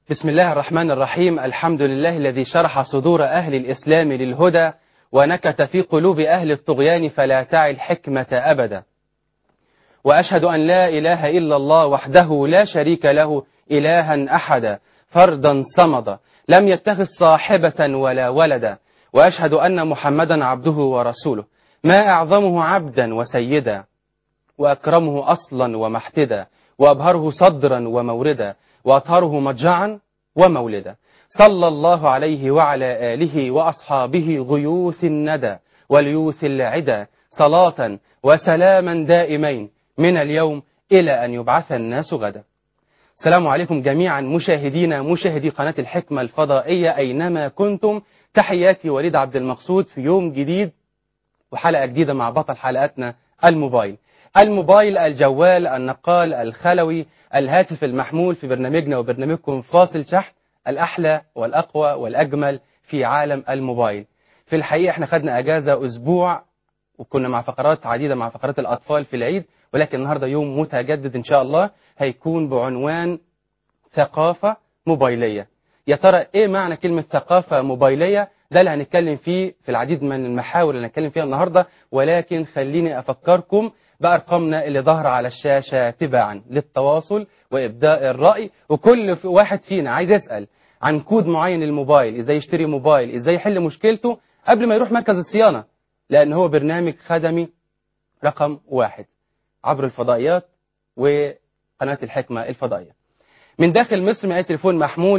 بسم الله الرحمن الرحيم الحمد لله الذي شرح صدور أهل الإسلام للهدى ونكت في قلوب أهل الطغيان فلا تعي الحكمة أبدا وأشهد أن لا إله إلا الله وحده لا شريك له إلها أحدا فردا صمدا لم يتخذ صاحبة ولا ولدا وأشهد أن محمدا عبده ورسوله ما أعظمه عبدا وسيدا وأكرمه أصلا ومحتدا وأبهره صدرا وموردا وأطهره مضجعا ومولدا صلى الله عليه وعلى آله وأصحابه غيوث الندى وليوث العدا صلاة وسلاما دائمين من اليوم إلى أن يبعث الناس غدا السلام عليكم جميعا مشاهدينا مشاهدي قناة الحكمة الفضائية أينما كنتم تحياتي وليد عبد المقصود في يوم جديد وحلقة جديدة مع بطل حلقاتنا الموبايل الموبايل الجوال النقال الخلوي الهاتف المحمول في برنامجنا وبرنامجكم فاصل شحن الأحلى والأقوى والأجمل في عالم الموبايل في الحقيقة احنا خدنا أجازة أسبوع وكنا مع فقرات عديدة مع فقرات الأطفال في العيد ولكن النهاردة يوم متجدد إن شاء الله هيكون بعنوان ثقافة موبايلية يا ترى إيه معنى كلمة ثقافة موبايلية ده اللي هنتكلم فيه في العديد من المحاور اللي هنتكلم فيها النهاردة ولكن خليني أفكركم بأرقامنا اللي ظاهرة على الشاشة تباعا للتواصل وإبداء الرأي وكل واحد فينا عايز يسأل عن كود معين للموبايل ازاي يشتري موبايل ازاي يحل مشكلته قبل ما يروح مركز الصيانة لأن هو برنامج خدمي رقم واحد عبر الفضائيات وقناة الحكمة الفضائية من داخل مصر من أي تليفون محمول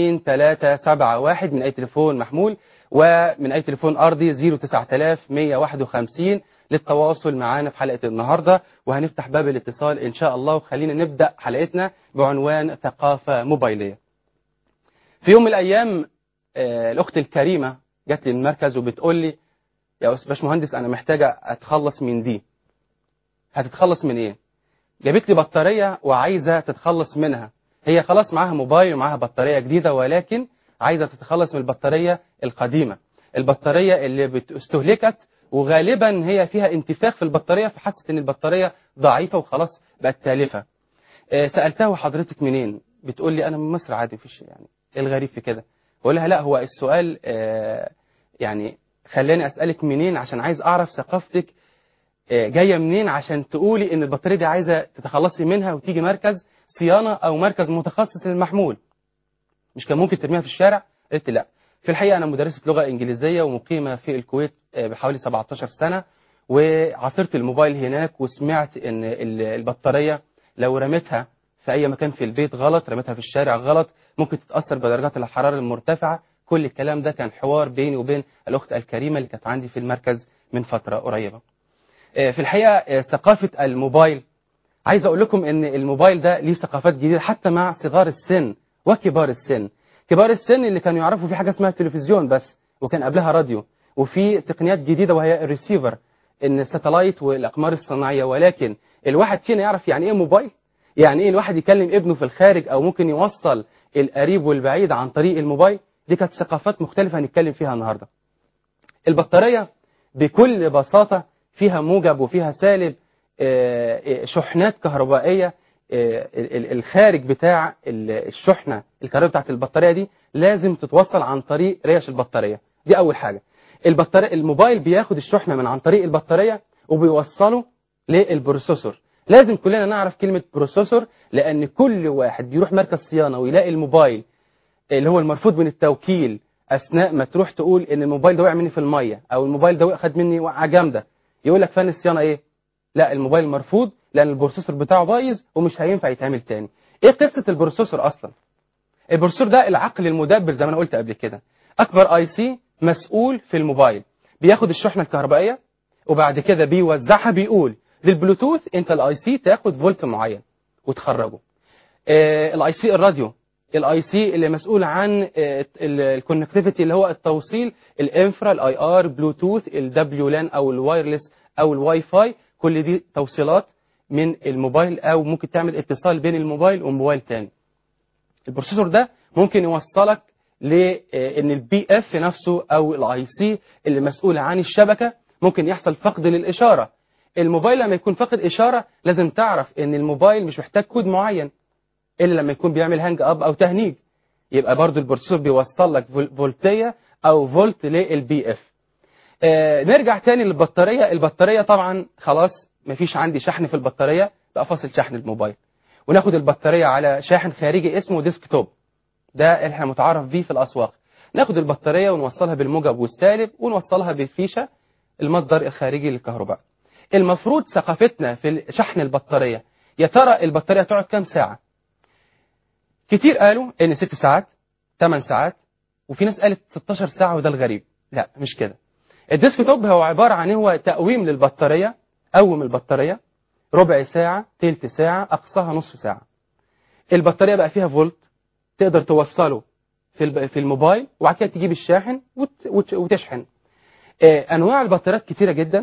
2371 من أي تليفون محمول ومن أي تليفون أرضي 09151 للتواصل معانا في حلقة النهاردة وهنفتح باب الاتصال إن شاء الله وخلينا نبدأ حلقتنا بعنوان ثقافة موبايلية في يوم من الأيام آه الأخت الكريمة جات لي المركز وبتقول لي يا باشمهندس أنا محتاجة أتخلص من دي هتتخلص من إيه؟ جابت لي بطارية وعايزة تتخلص منها هي خلاص معاها موبايل ومعاها بطارية جديدة ولكن عايزة تتخلص من البطارية القديمة البطارية اللي استهلكت وغالبا هي فيها انتفاخ في البطارية فحست ان البطارية ضعيفة وخلاص بقت تالفة سألتها وحضرتك منين بتقول لي انا من مصر عادي مفيش يعني ايه الغريب في كده بقول لها لا هو السؤال يعني خلاني اسألك منين عشان عايز اعرف ثقافتك جاية منين عشان تقولي ان البطارية دي عايزة تتخلصي منها وتيجي مركز صيانة او مركز متخصص للمحمول مش كان ممكن ترميها في الشارع قلت لا في الحقيقة أنا مدرسة لغة إنجليزية ومقيمة في الكويت بحوالي 17 سنة وعصرت الموبايل هناك وسمعت إن البطارية لو رميتها في أي مكان في البيت غلط رميتها في الشارع غلط ممكن تتأثر بدرجات الحرارة المرتفعة كل الكلام ده كان حوار بيني وبين الأخت الكريمة اللي كانت عندي في المركز من فترة قريبة في الحقيقة ثقافة الموبايل عايز أقول لكم إن الموبايل ده ليه ثقافات جديدة حتى مع صغار السن وكبار السن كبار السن اللي كانوا يعرفوا في حاجة اسمها تلفزيون بس وكان قبلها راديو وفي تقنيات جديدة وهي الريسيفر ان الساتلايت والاقمار الصناعية ولكن الواحد فينا يعرف يعني ايه موبايل يعني ايه الواحد يكلم ابنه في الخارج او ممكن يوصل القريب والبعيد عن طريق الموبايل دي كانت ثقافات مختلفة هنتكلم فيها النهاردة البطارية بكل بساطة فيها موجب وفيها سالب شحنات كهربائية الخارج بتاع الشحنة الكهرباء بتاعت البطارية دي لازم تتوصل عن طريق ريش البطارية دي أول حاجة البطارية الموبايل بياخد الشحنة من عن طريق البطارية وبيوصله للبروسيسور لازم كلنا نعرف كلمة بروسيسور لأن كل واحد بيروح مركز صيانة ويلاقي الموبايل اللي هو المرفوض من التوكيل أثناء ما تروح تقول إن الموبايل ده وقع مني في المية أو الموبايل ده خد مني وقعة جامدة يقول لك فن الصيانة إيه؟ لا الموبايل مرفوض لأن البروسيسور بتاعه بايظ ومش هينفع يتعمل تاني ايه قصة البروسيسور اصلا البروسيسور ده العقل المدبر زي ما انا قلت قبل كده اكبر اي سي مسؤول في الموبايل بياخد الشحنة الكهربائية وبعد كده بيوزعها بيقول للبلوتوث انت الاي سي تاخد فولت معين وتخرجه الاي سي الراديو الاي سي اللي مسؤول عن الكونكتيفيتي اللي هو التوصيل الانفرا الاي ار بلوتوث الدبليو لان او الوايرلس او الواي فاي كل دي توصيلات من الموبايل او ممكن تعمل اتصال بين الموبايل وموبايل تاني البروسيسور ده ممكن يوصلك لان البي اف نفسه او الاي سي اللي مسؤول عن الشبكه ممكن يحصل فقد للاشاره الموبايل لما يكون فاقد اشاره لازم تعرف ان الموبايل مش محتاج كود معين الا لما يكون بيعمل هانج اب او تهنيج يبقى برضو البروسيسور بيوصل لك فول- فولتيه او فولت للبي اف آه نرجع تاني للبطاريه البطاريه طبعا خلاص مفيش عندي شحن في البطاريه بقى فاصل شحن الموبايل وناخد البطاريه على شاحن خارجي اسمه ديسكتوب ده اللي احنا متعارف بيه في الاسواق ناخد البطاريه ونوصلها بالموجب والسالب ونوصلها بالفيشه المصدر الخارجي للكهرباء المفروض ثقافتنا في شحن البطاريه يا ترى البطاريه تقعد كام ساعه كتير قالوا ان ست ساعات 8 ساعات وفي ناس قالت 16 ساعه وده الغريب لا مش كده الديسك توب هو عباره عن هو تقويم للبطاريه قوم البطاريه ربع ساعه تلت ساعه اقصاها نصف ساعه البطاريه بقى فيها فولت تقدر توصله في الب- في الموبايل وبعد كده تجيب الشاحن وت- وت- وتشحن آه، انواع البطاريات كتيره جدا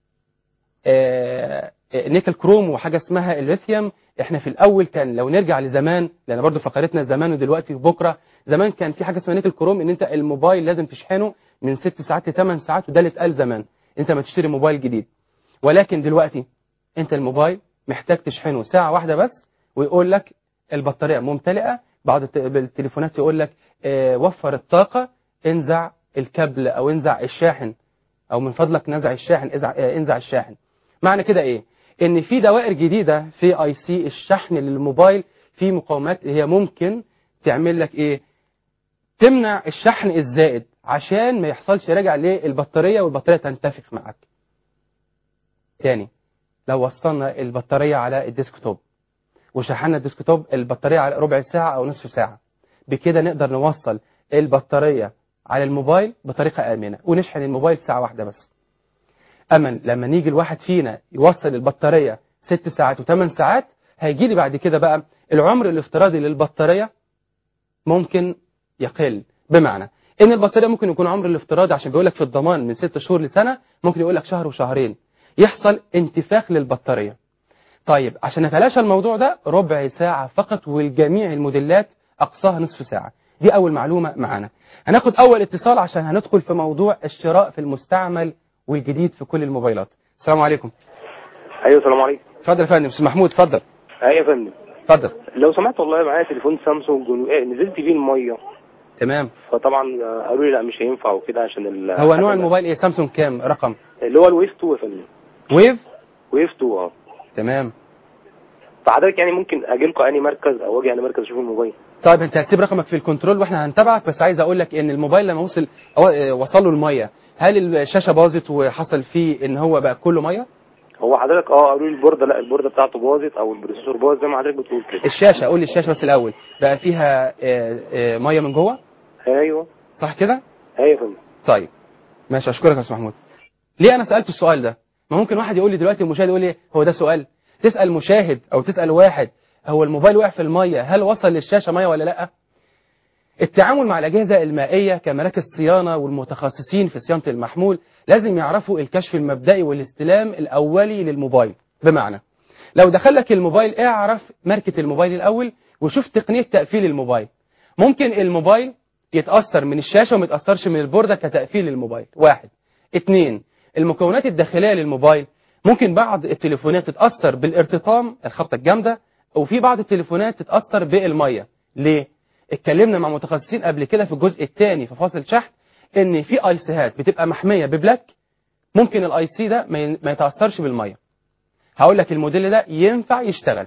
آه، آه، نيكل كروم وحاجه اسمها الليثيوم احنا في الاول كان لو نرجع لزمان لان برضو فقرتنا زمان ودلوقتي وبكره زمان كان في حاجه اسمها نيكل كروم ان انت الموبايل لازم تشحنه من 6 ساعات ل 8 ساعات وده اللي اتقال زمان انت ما تشتري موبايل جديد ولكن دلوقتي انت الموبايل محتاج تشحنه ساعه واحده بس ويقول لك البطاريه ممتلئه بعض الت- التليفونات يقول لك آه، وفر الطاقه انزع الكابل او انزع الشاحن او من فضلك نزع الشاحن ازع- آه، انزع الشاحن معنى كده ايه ان في دوائر جديده في اي سي الشحن للموبايل في مقاومات هي ممكن تعمل لك ايه تمنع الشحن الزائد عشان ما يحصلش راجع للبطاريه والبطاريه تنتفخ معاك تاني لو وصلنا البطاريه على الديسكتوب وشحنا الديسكتوب البطاريه على ربع ساعه او نصف ساعه بكده نقدر نوصل البطاريه على الموبايل بطريقه امنه ونشحن الموبايل ساعه واحده بس اما لما نيجي الواحد فينا يوصل البطاريه ست ساعات وثمان ساعات هيجي لي بعد كده بقى العمر الافتراضي للبطاريه ممكن يقل بمعنى ان البطاريه ممكن يكون عمر الافتراضي عشان بيقول لك في الضمان من ست شهور لسنه ممكن يقول لك شهر وشهرين يحصل انتفاخ للبطاريه طيب عشان نتلاشى الموضوع ده ربع ساعه فقط والجميع الموديلات اقصاها نصف ساعه دي اول معلومه معانا هناخد اول اتصال عشان هندخل في موضوع الشراء في المستعمل والجديد في كل الموبايلات السلام عليكم ايوه السلام عليكم اتفضل يا فندم استاذ محمود اتفضل ايوه يا فندم اتفضل لو سمحت والله معايا تليفون سامسونج ون- إيه، نزلت بيه الميه تمام فطبعا آه، قالوا لي لا مش هينفع وكده عشان ال هو نوع الموبايل ايه سامسونج كام رقم اللي هو الويف 2 يا فندم ويف ويف 2 اه تمام فحضرتك يعني ممكن اجي لكم اني مركز او اجي اني مركز اشوف الموبايل طيب انت هتسيب رقمك في الكنترول واحنا هنتابعك بس عايز اقول لك ان الموبايل لما وصل أو- اه، وصل له الميه هل الشاشه باظت وحصل فيه ان هو بقى كله ميه هو حضرتك اه قالوا لي البورده لا البورده بتاعته باظت او البروسيسور باظ زي ما حضرتك بتقول كده الشاشه قول لي الشاشه بس الاول بقى فيها اه، اه، ميه من جوه ايوه صح كده ايوه يا فندم طيب ماشي اشكرك يا استاذ محمود ليه انا سالت السؤال ده ما ممكن واحد يقول لي دلوقتي المشاهد يقول لي هو ده سؤال تسال مشاهد او تسال واحد هو الموبايل وقع في الميه هل وصل للشاشه ميه ولا لا التعامل مع الاجهزه المائيه كمراكز صيانه والمتخصصين في صيانه المحمول لازم يعرفوا الكشف المبدئي والاستلام الاولي للموبايل بمعنى لو دخل لك الموبايل اعرف ماركه الموبايل الاول وشوف تقنيه تقفيل الموبايل ممكن الموبايل يتاثر من الشاشه وما يتاثرش من البورده كتقفيل الموبايل واحد اتنين المكونات الداخليه للموبايل ممكن بعض التليفونات تتاثر بالارتطام الخبطه الجامده وفي بعض التليفونات تتاثر بالميه ليه اتكلمنا مع متخصصين قبل كده في الجزء الثاني في فاصل شحن ان في ايسيهات بتبقى محميه ببلاك ممكن الاي سي ده ما ين- ما يتاثرش بالميه هقول لك الموديل ده ينفع يشتغل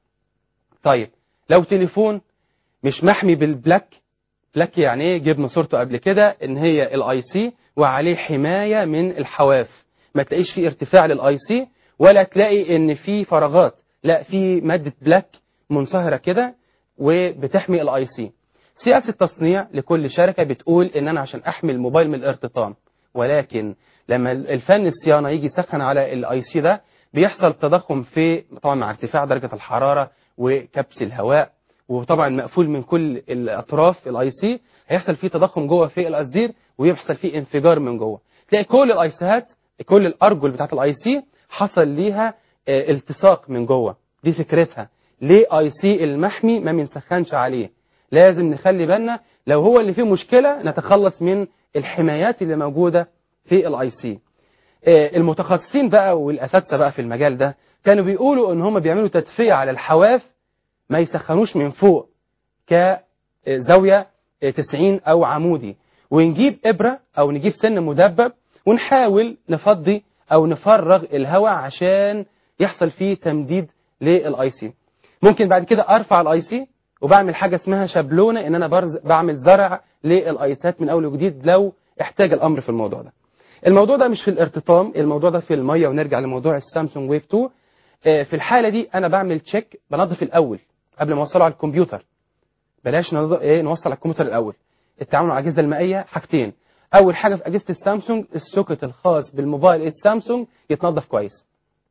طيب لو تليفون مش محمي بالبلاك بلاك يعني ايه جبنا صورته قبل كده ان هي الاي سي وعليه حمايه من الحواف ما تلاقيش فيه ارتفاع للاي سي ولا تلاقي ان في فراغات لا في ماده بلاك منصهره كده وبتحمي الاي سي سياسه التصنيع لكل شركه بتقول ان انا عشان احمي الموبايل من الارتطام ولكن لما الفن الصيانه يجي يسخن على الاي سي ده بيحصل تضخم في طبعا مع ارتفاع درجه الحراره وكبس الهواء وطبعا مقفول من كل الاطراف الاي سي هيحصل فيه تضخم جوه في الاسدير ويحصل فيه انفجار من جوه تلاقي كل الايسيهات كل الارجل بتاعت الاي سي حصل ليها آه، التصاق من جوه دي فكرتها ليه اي سي المحمي ما بنسخنش عليه لازم نخلي بالنا لو هو اللي فيه مشكله نتخلص من الحمايات اللي موجوده في الاي سي آه، المتخصصين بقى والاساتذه بقى في المجال ده كانوا بيقولوا ان هم بيعملوا تدفئه على الحواف ما يسخنوش من فوق آه، زاويه آه، 90 او عمودي ونجيب ابره او نجيب سن مدبب ونحاول نفضي او نفرغ الهواء عشان يحصل فيه تمديد للاي سي ممكن بعد كده ارفع الاي سي وبعمل حاجه اسمها شابلونه ان انا برز بعمل زرع للايسات من اول وجديد لو احتاج الامر في الموضوع ده الموضوع ده مش في الارتطام الموضوع ده في الميه ونرجع لموضوع السامسونج ويف 2 آه، في الحاله دي انا بعمل تشيك بنظف الاول قبل ما اوصله على الكمبيوتر بلاش نض- ايه نوصل على الكمبيوتر الاول التعامل مع الاجهزه المائيه حاجتين اول حاجه في اجهزه السامسونج السوكت الخاص بالموبايل السامسونج يتنظف كويس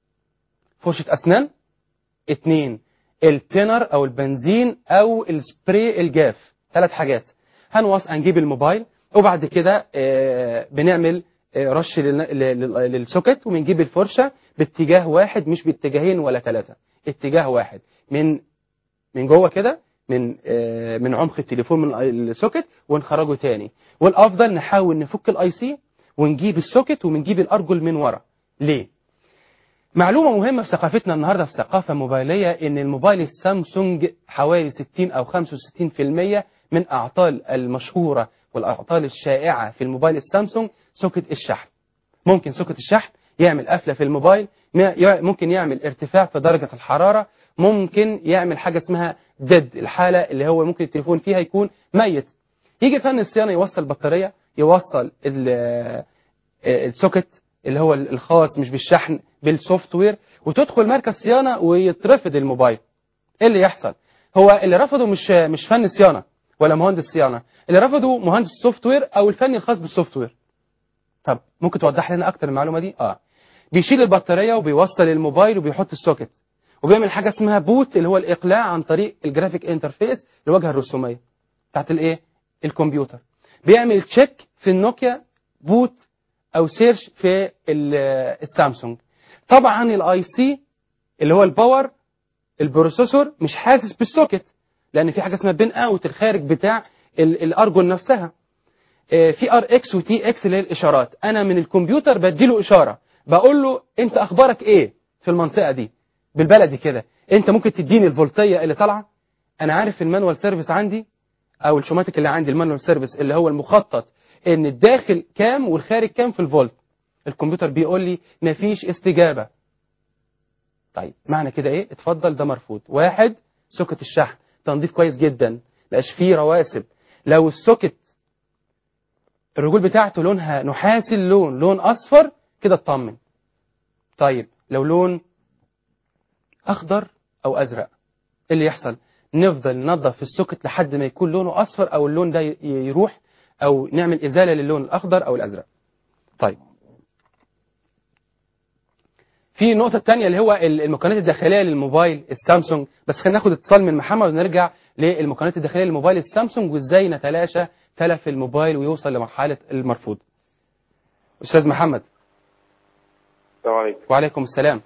فرشه اسنان اتنين التينر او البنزين او السبراي الجاف ثلاث حاجات هنوص هنجيب الموبايل وبعد كده آه، بنعمل آه، رش لل- لل- للسوكت وبنجيب الفرشه باتجاه واحد مش باتجاهين ولا ثلاثه اتجاه واحد من من جوه كده من آه، من عمق التليفون من السوكت ونخرجه تاني والافضل نحاول نفك الاي سي ونجيب السوكت ونجيب الارجل من ورا ليه معلومة مهمة في ثقافتنا النهاردة في ثقافة موبايلية إن الموبايل السامسونج حوالي 60 أو 65% من أعطال المشهورة والأعطال الشائعة في الموبايل السامسونج سوكت الشحن ممكن سوكت الشحن يعمل قفلة في الموبايل ما- يع- ممكن يعمل ارتفاع في درجة الحرارة ممكن يعمل حاجة اسمها ديد الحالة اللي هو ممكن التليفون فيها يكون ميت يجي فن الصيانة يوصل البطارية يوصل ال- آه، السوكت اللي هو الخاص مش بالشحن بالسوفت وير وتدخل مركز صيانه ويترفض الموبايل ايه اللي يحصل هو اللي رفضه مش مش فن صيانه ولا مهندس صيانه اللي رفضه مهندس سوفت وير او الفني الخاص بالسوفت وير طب ممكن توضح لنا اكتر المعلومه دي اه بيشيل البطاريه وبيوصل الموبايل وبيحط السوكت وبيعمل حاجه اسمها بوت اللي هو الاقلاع عن طريق الجرافيك انترفيس الواجهه الرسوميه بتاعت الايه الكمبيوتر بيعمل تشيك في النوكيا بوت او سيرش في ال- السامسونج طبعا الاي سي اللي هو الباور البروسيسور مش حاسس بالسوكت لان في حاجه اسمها بين اوت الخارج بتاع ال- الارجل نفسها آه، في ار اكس وتي اكس اللي هي الاشارات انا من الكمبيوتر بديله اشاره بقول له انت اخبارك ايه في المنطقه دي بالبلدي كده انت ممكن تديني الفولتيه اللي طالعه انا عارف المانوال سيرفيس عندي او الشوماتيك اللي عندي المانوال سيرفيس اللي هو المخطط ان الداخل كام والخارج كام في الفولت الكمبيوتر بيقول لي مفيش استجابه طيب معنى كده ايه اتفضل ده مرفوض واحد سوكت الشحن تنظيف كويس جدا مبقاش فيه رواسب لو السوكت الرجول بتاعته لونها نحاسي اللون لون اصفر كده اطمن طيب لو لون اخضر او ازرق ايه اللي يحصل نفضل ننظف السوكت لحد ما يكون لونه اصفر او اللون ده ي- يروح او نعمل ازاله للون الاخضر او الازرق طيب في النقطة الثانية اللي هو ال- المكونات الداخلية للموبايل السامسونج بس خلينا ناخد اتصال من محمد ونرجع للمكونات الداخلية للموبايل السامسونج وازاي نتلاشى تلف الموبايل ويوصل لمرحلة المرفوض أستاذ محمد السلام عليكم وعليكم السلام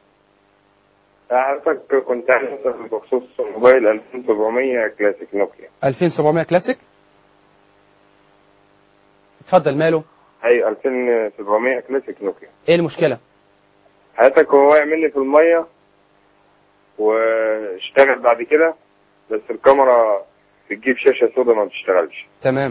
حضرتك كنت عايز اسال بخصوص موبايل 2700 كلاسيك نوكيا 2700 كلاسيك اتفضل ماله اي 2700 كلاسيك نوكيا ايه المشكلة حضرتك هو وقع مني في الميه واشتغل بعد كده بس الكاميرا بتجيب شاشه سودا ما بتشتغلش تمام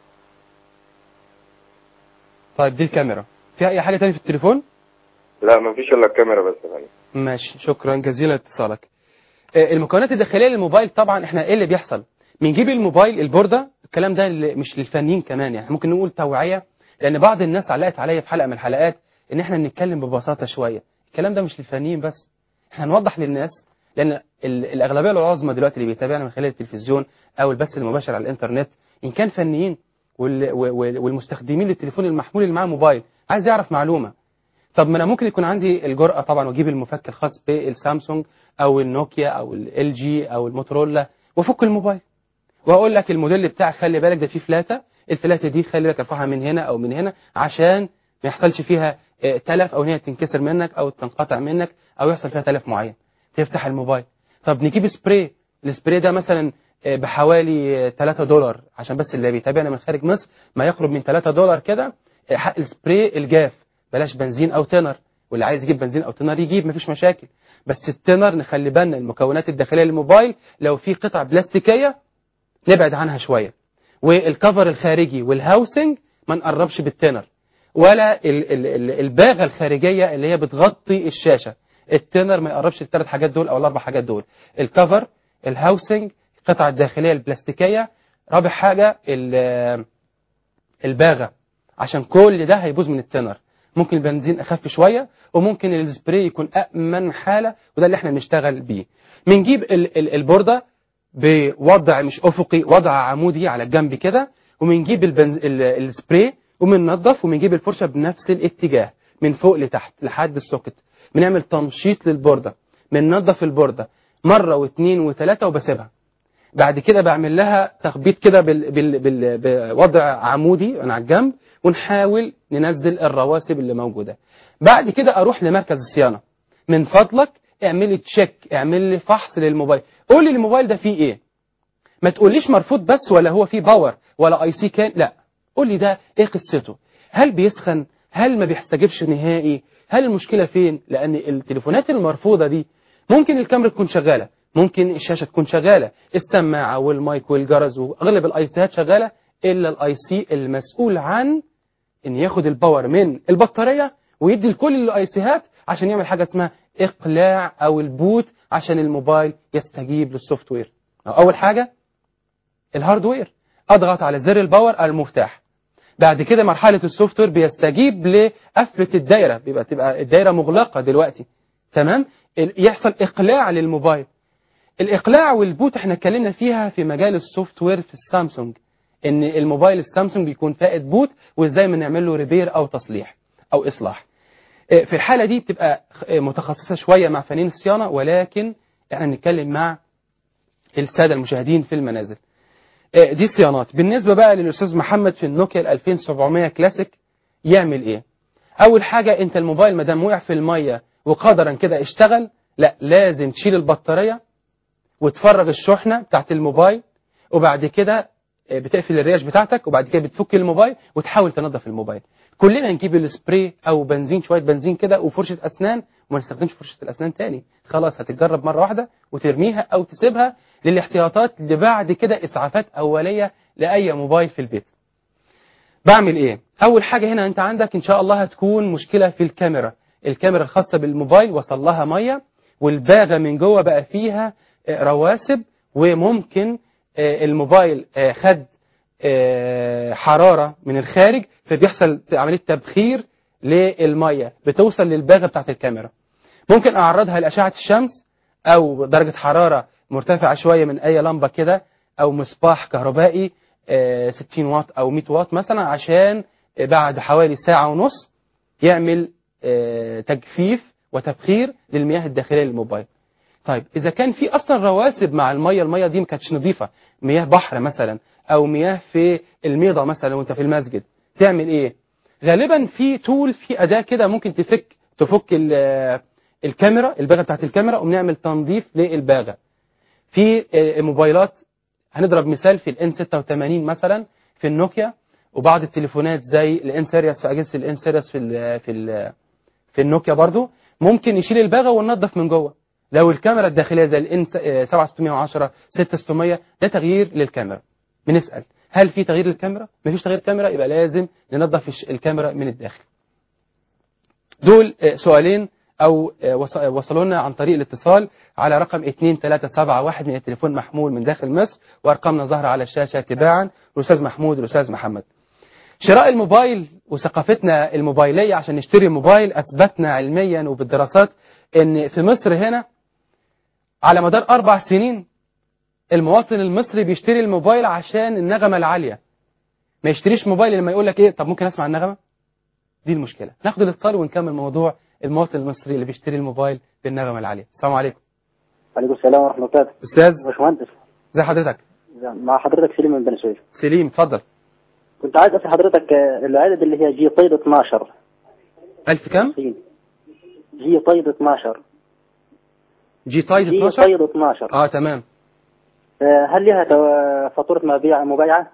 طيب دي الكاميرا فيها اي حاجة تانية في التليفون لا ما فيش الا الكاميرا بس يا فندم ماشي شكرا جزيلا لاتصالك آه، المكونات الداخليه للموبايل طبعا احنا ايه اللي بيحصل بنجيب الموبايل البورده الكلام ده اللي- مش للفنيين كمان يعني ممكن نقول توعيه لان بعض الناس علقت عليا في حلقه من الحلقات ان احنا بنتكلم ببساطه شويه الكلام ده مش للفنيين بس احنا نوضح للناس لان ال- الاغلبيه العظمى دلوقتي اللي بيتابعنا من خلال التلفزيون او البث المباشر على الانترنت ان كان فنيين وال- وال- والمستخدمين للتليفون المحمول اللي معاه موبايل عايز يعرف معلومه طب ما انا ممكن يكون عندي الجرأة طبعا واجيب المفك الخاص بالسامسونج او النوكيا او ال جي او الموتورولا وافك الموبايل واقول لك الموديل بتاعك خلي بالك ده فيه فلاتة الفلاتة دي خلي بالك ارفعها من هنا او من هنا عشان ما يحصلش فيها آه، تلف او ان هي تنكسر منك او تنقطع منك او يحصل فيها تلف معين تفتح الموبايل طب نجيب سبراي السبراي ده مثلا آه، بحوالي آه، 3 دولار عشان بس اللي بيتابعنا من خارج مصر ما يقرب من 3 دولار كده آه، حق السبراي الجاف بلاش بنزين او تنر واللي عايز يجيب بنزين او تنر يجيب مفيش مشاكل بس التنر نخلي بالنا المكونات الداخليه للموبايل لو في قطع بلاستيكيه نبعد عنها شويه والكفر الخارجي والهاوسنج ما نقربش بالتنر ولا ال- ال- ال- الباغه الخارجيه اللي هي بتغطي الشاشه التنر ما يقربش الثلاث حاجات دول او الاربع حاجات دول الكفر الهاوسنج القطعه الداخليه البلاستيكيه رابع حاجه ال- الباغه عشان كل ده هيبوظ من التنر ممكن البنزين اخف شويه وممكن السبراي يكون امن حاله وده اللي احنا بنشتغل بيه بنجيب ال- ال- البورده بوضع مش افقي وضع عمودي على الجنب كده وبنجيب البنز... ال- السبراي وبننضف وبنجيب الفرشه بنفس الاتجاه من فوق لتحت لحد السوكت بنعمل تنشيط للبورده بننضف البورده مره واثنين وثلاثه وبسيبها بعد كده بعمل لها تخبيط كده بال... بال... بال... بوضع عمودي على الجنب ونحاول ننزل الرواسب اللي موجوده بعد كده اروح لمركز الصيانه من فضلك اعمل لي تشيك اعمل لي فحص للموبايل قول لي الموبايل ده فيه ايه ما تقوليش مرفوض بس ولا هو فيه باور ولا اي سي كان لا قول لي ده ايه قصته هل بيسخن هل ما بيستجيبش نهائي هل المشكله فين لان التليفونات المرفوضه دي ممكن الكاميرا تكون شغاله ممكن الشاشه تكون شغاله السماعه والمايك والجرس واغلب الاي سيات شغاله الا الاي سي المسؤول عن ان ياخد الباور من البطاريه ويدي لكل الاي سيهات عشان يعمل حاجه اسمها اقلاع او البوت عشان الموبايل يستجيب للسوفت وير اول حاجه الهاردوير اضغط على زر الباور المفتاح بعد كده مرحله السوفت وير بيستجيب لقفله الدايره بيبقى تبقى الدايره مغلقه دلوقتي تمام ال- يحصل اقلاع للموبايل الاقلاع والبوت احنا اتكلمنا فيها في مجال السوفت وير في السامسونج ان الموبايل السامسونج بيكون فائد بوت وازاي بنعمل له ريبير او تصليح او اصلاح اه، في الحاله دي بتبقى اه، متخصصه شويه مع فنيين الصيانه ولكن احنا بنتكلم مع الساده المشاهدين في المنازل اه، دي صيانات بالنسبه بقى للاستاذ محمد في النوكيا ال 2700 كلاسيك يعمل ايه اول حاجه انت الموبايل ما دام وقع في الميه وقدرا كده اشتغل لا لازم تشيل البطاريه وتفرغ الشحنه بتاعت الموبايل وبعد كده آه، بتقفل الريش بتاعتك وبعد كده بتفك الموبايل وتحاول تنظف الموبايل كلنا نجيب السبراي او بنزين شويه بنزين كده وفرشه اسنان وما نستخدمش فرشه الاسنان تاني خلاص هتتجرب مره واحده وترميها او تسيبها للاحتياطات اللي بعد كده اسعافات اوليه لاي موبايل في البيت بعمل ايه اول حاجه هنا انت عندك ان شاء الله هتكون مشكله في الكاميرا الكاميرا الخاصه بالموبايل وصل لها ميه والباغه من جوه بقى فيها آه، رواسب وممكن آه، الموبايل آه، خد آه، حراره من الخارج فبيحصل عمليه تبخير للميه بتوصل للباغه بتاعت الكاميرا ممكن اعرضها لاشعه الشمس او درجه حراره مرتفعه شويه من اي لمبه كده او مصباح كهربائي آه، 60 واط او 100 واط مثلا عشان آه، بعد حوالي ساعه ونص يعمل آه، تجفيف وتبخير للمياه الداخليه للموبايل طيب اذا كان في اصلا رواسب مع الميه الميه دي ما كانتش نظيفه مياه بحر مثلا او مياه في الميضه مثلا وانت في المسجد تعمل ايه غالبا في تول في اداه كده ممكن تفك تفك ال- الكاميرا الباغه بتاعت الكاميرا وبنعمل تنظيف للباغه في آه، موبايلات هنضرب مثال في الان 86 مثلا في النوكيا وبعض التليفونات زي الان سيريس في اجهزه الان سيريس في ال في ال في النوكيا برضو ممكن يشيل الباغه وننظف من جوه لو الكاميرا الداخليه زي الان 7610 6600 ده تغيير للكاميرا بنسال هل في تغيير للكاميرا مفيش تغيير كاميرا يبقى لازم ننظف الش- الكاميرا من الداخل دول آه، سؤالين او آه، وص- آه، وصلوا لنا عن طريق الاتصال على رقم 2371 من التليفون محمول من داخل مصر وارقامنا ظاهره على الشاشه تباعا الاستاذ محمود والاستاذ محمد شراء الموبايل وثقافتنا الموبايليه عشان نشتري موبايل اثبتنا علميا وبالدراسات ان في مصر هنا على مدار اربع سنين المواطن المصري بيشتري الموبايل عشان النغمه العاليه ما يشتريش موبايل لما يقول لك ايه طب ممكن اسمع النغمه دي المشكله ناخد الاتصال ونكمل موضوع المواطن المصري اللي بيشتري الموبايل بالنغمه العاليه السلام عليكم عليكم السلام ورحمه الله وبركاته استاذ باشمهندس ازي حضرتك مع حضرتك سليم من بني سويف سليم اتفضل كنت عايز اسال حضرتك آه، العدد اللي هي جي طيب 12 ألف كام صين. جي طيب 12 جي تايد جي 12 طيب 12 اه تمام آه، هل لها تو- فاتوره مبيع مبايعه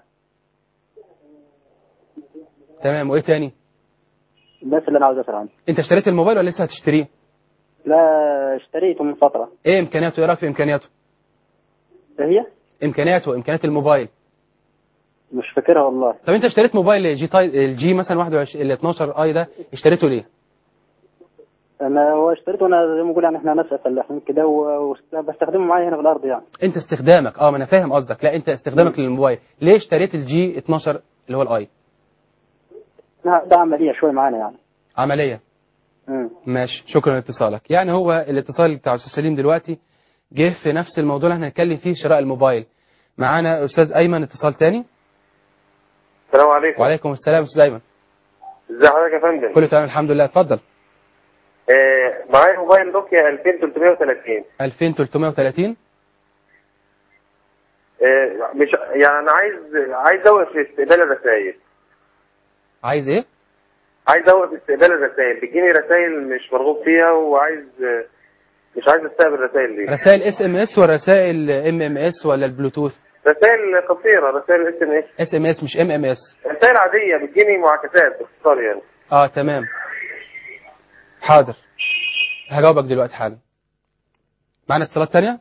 تمام وايه تاني بس اللي انا عاوز اسال عنه انت اشتريت الموبايل ولا لسه هتشتريه لا اشتريته من فتره ايه امكانياته ايه رايك في امكانياته هي امكانياته امكانيات الموبايل مش فاكرها والله طب انت اشتريت موبايل جي تاي الجي مثلا 21 ال 12 اي ده اشتريته ليه انا هو اشتريته انا زي ما بقول يعني احنا ناس فلاحين كده و- وبستخدمه معايا هنا في الارض يعني انت استخدامك اه ما انا فاهم قصدك لا انت استخدامك للموبايل ليه اشتريت الجي 12 اللي هو الاي لا، ده عمليه شويه معانا يعني عمليه مم. ماشي شكرا لاتصالك يعني هو الاتصال بتاع استاذ سليم دلوقتي جه في نفس الموضوع اللي احنا هنتكلم فيه شراء الموبايل معانا استاذ ايمن اتصال تاني السلام عليكم وعليكم السلام استاذ ايمن ازي حضرتك يا فندم كله تمام الحمد لله اتفضل آه معايا موبايل نوكيا 2330 2330 آه مش يعني انا عايز عايز اوقف استقبال الرسائل عايز ايه عايز اوقف استقبال الرسائل بتجيني رسائل مش مرغوب فيها وعايز آه، مش عايز استقبل الرسائل دي رسائل اس ام اس ولا رسائل ام ام اس ولا البلوتوث رسائل قصيره رسائل اس ام اس اس ام اس مش ام ام اس رسائل عاديه بتجيني معاكسات باختصار يعني اه تمام حاضر هجاوبك دلوقتي حالا معنا اتصالات تانية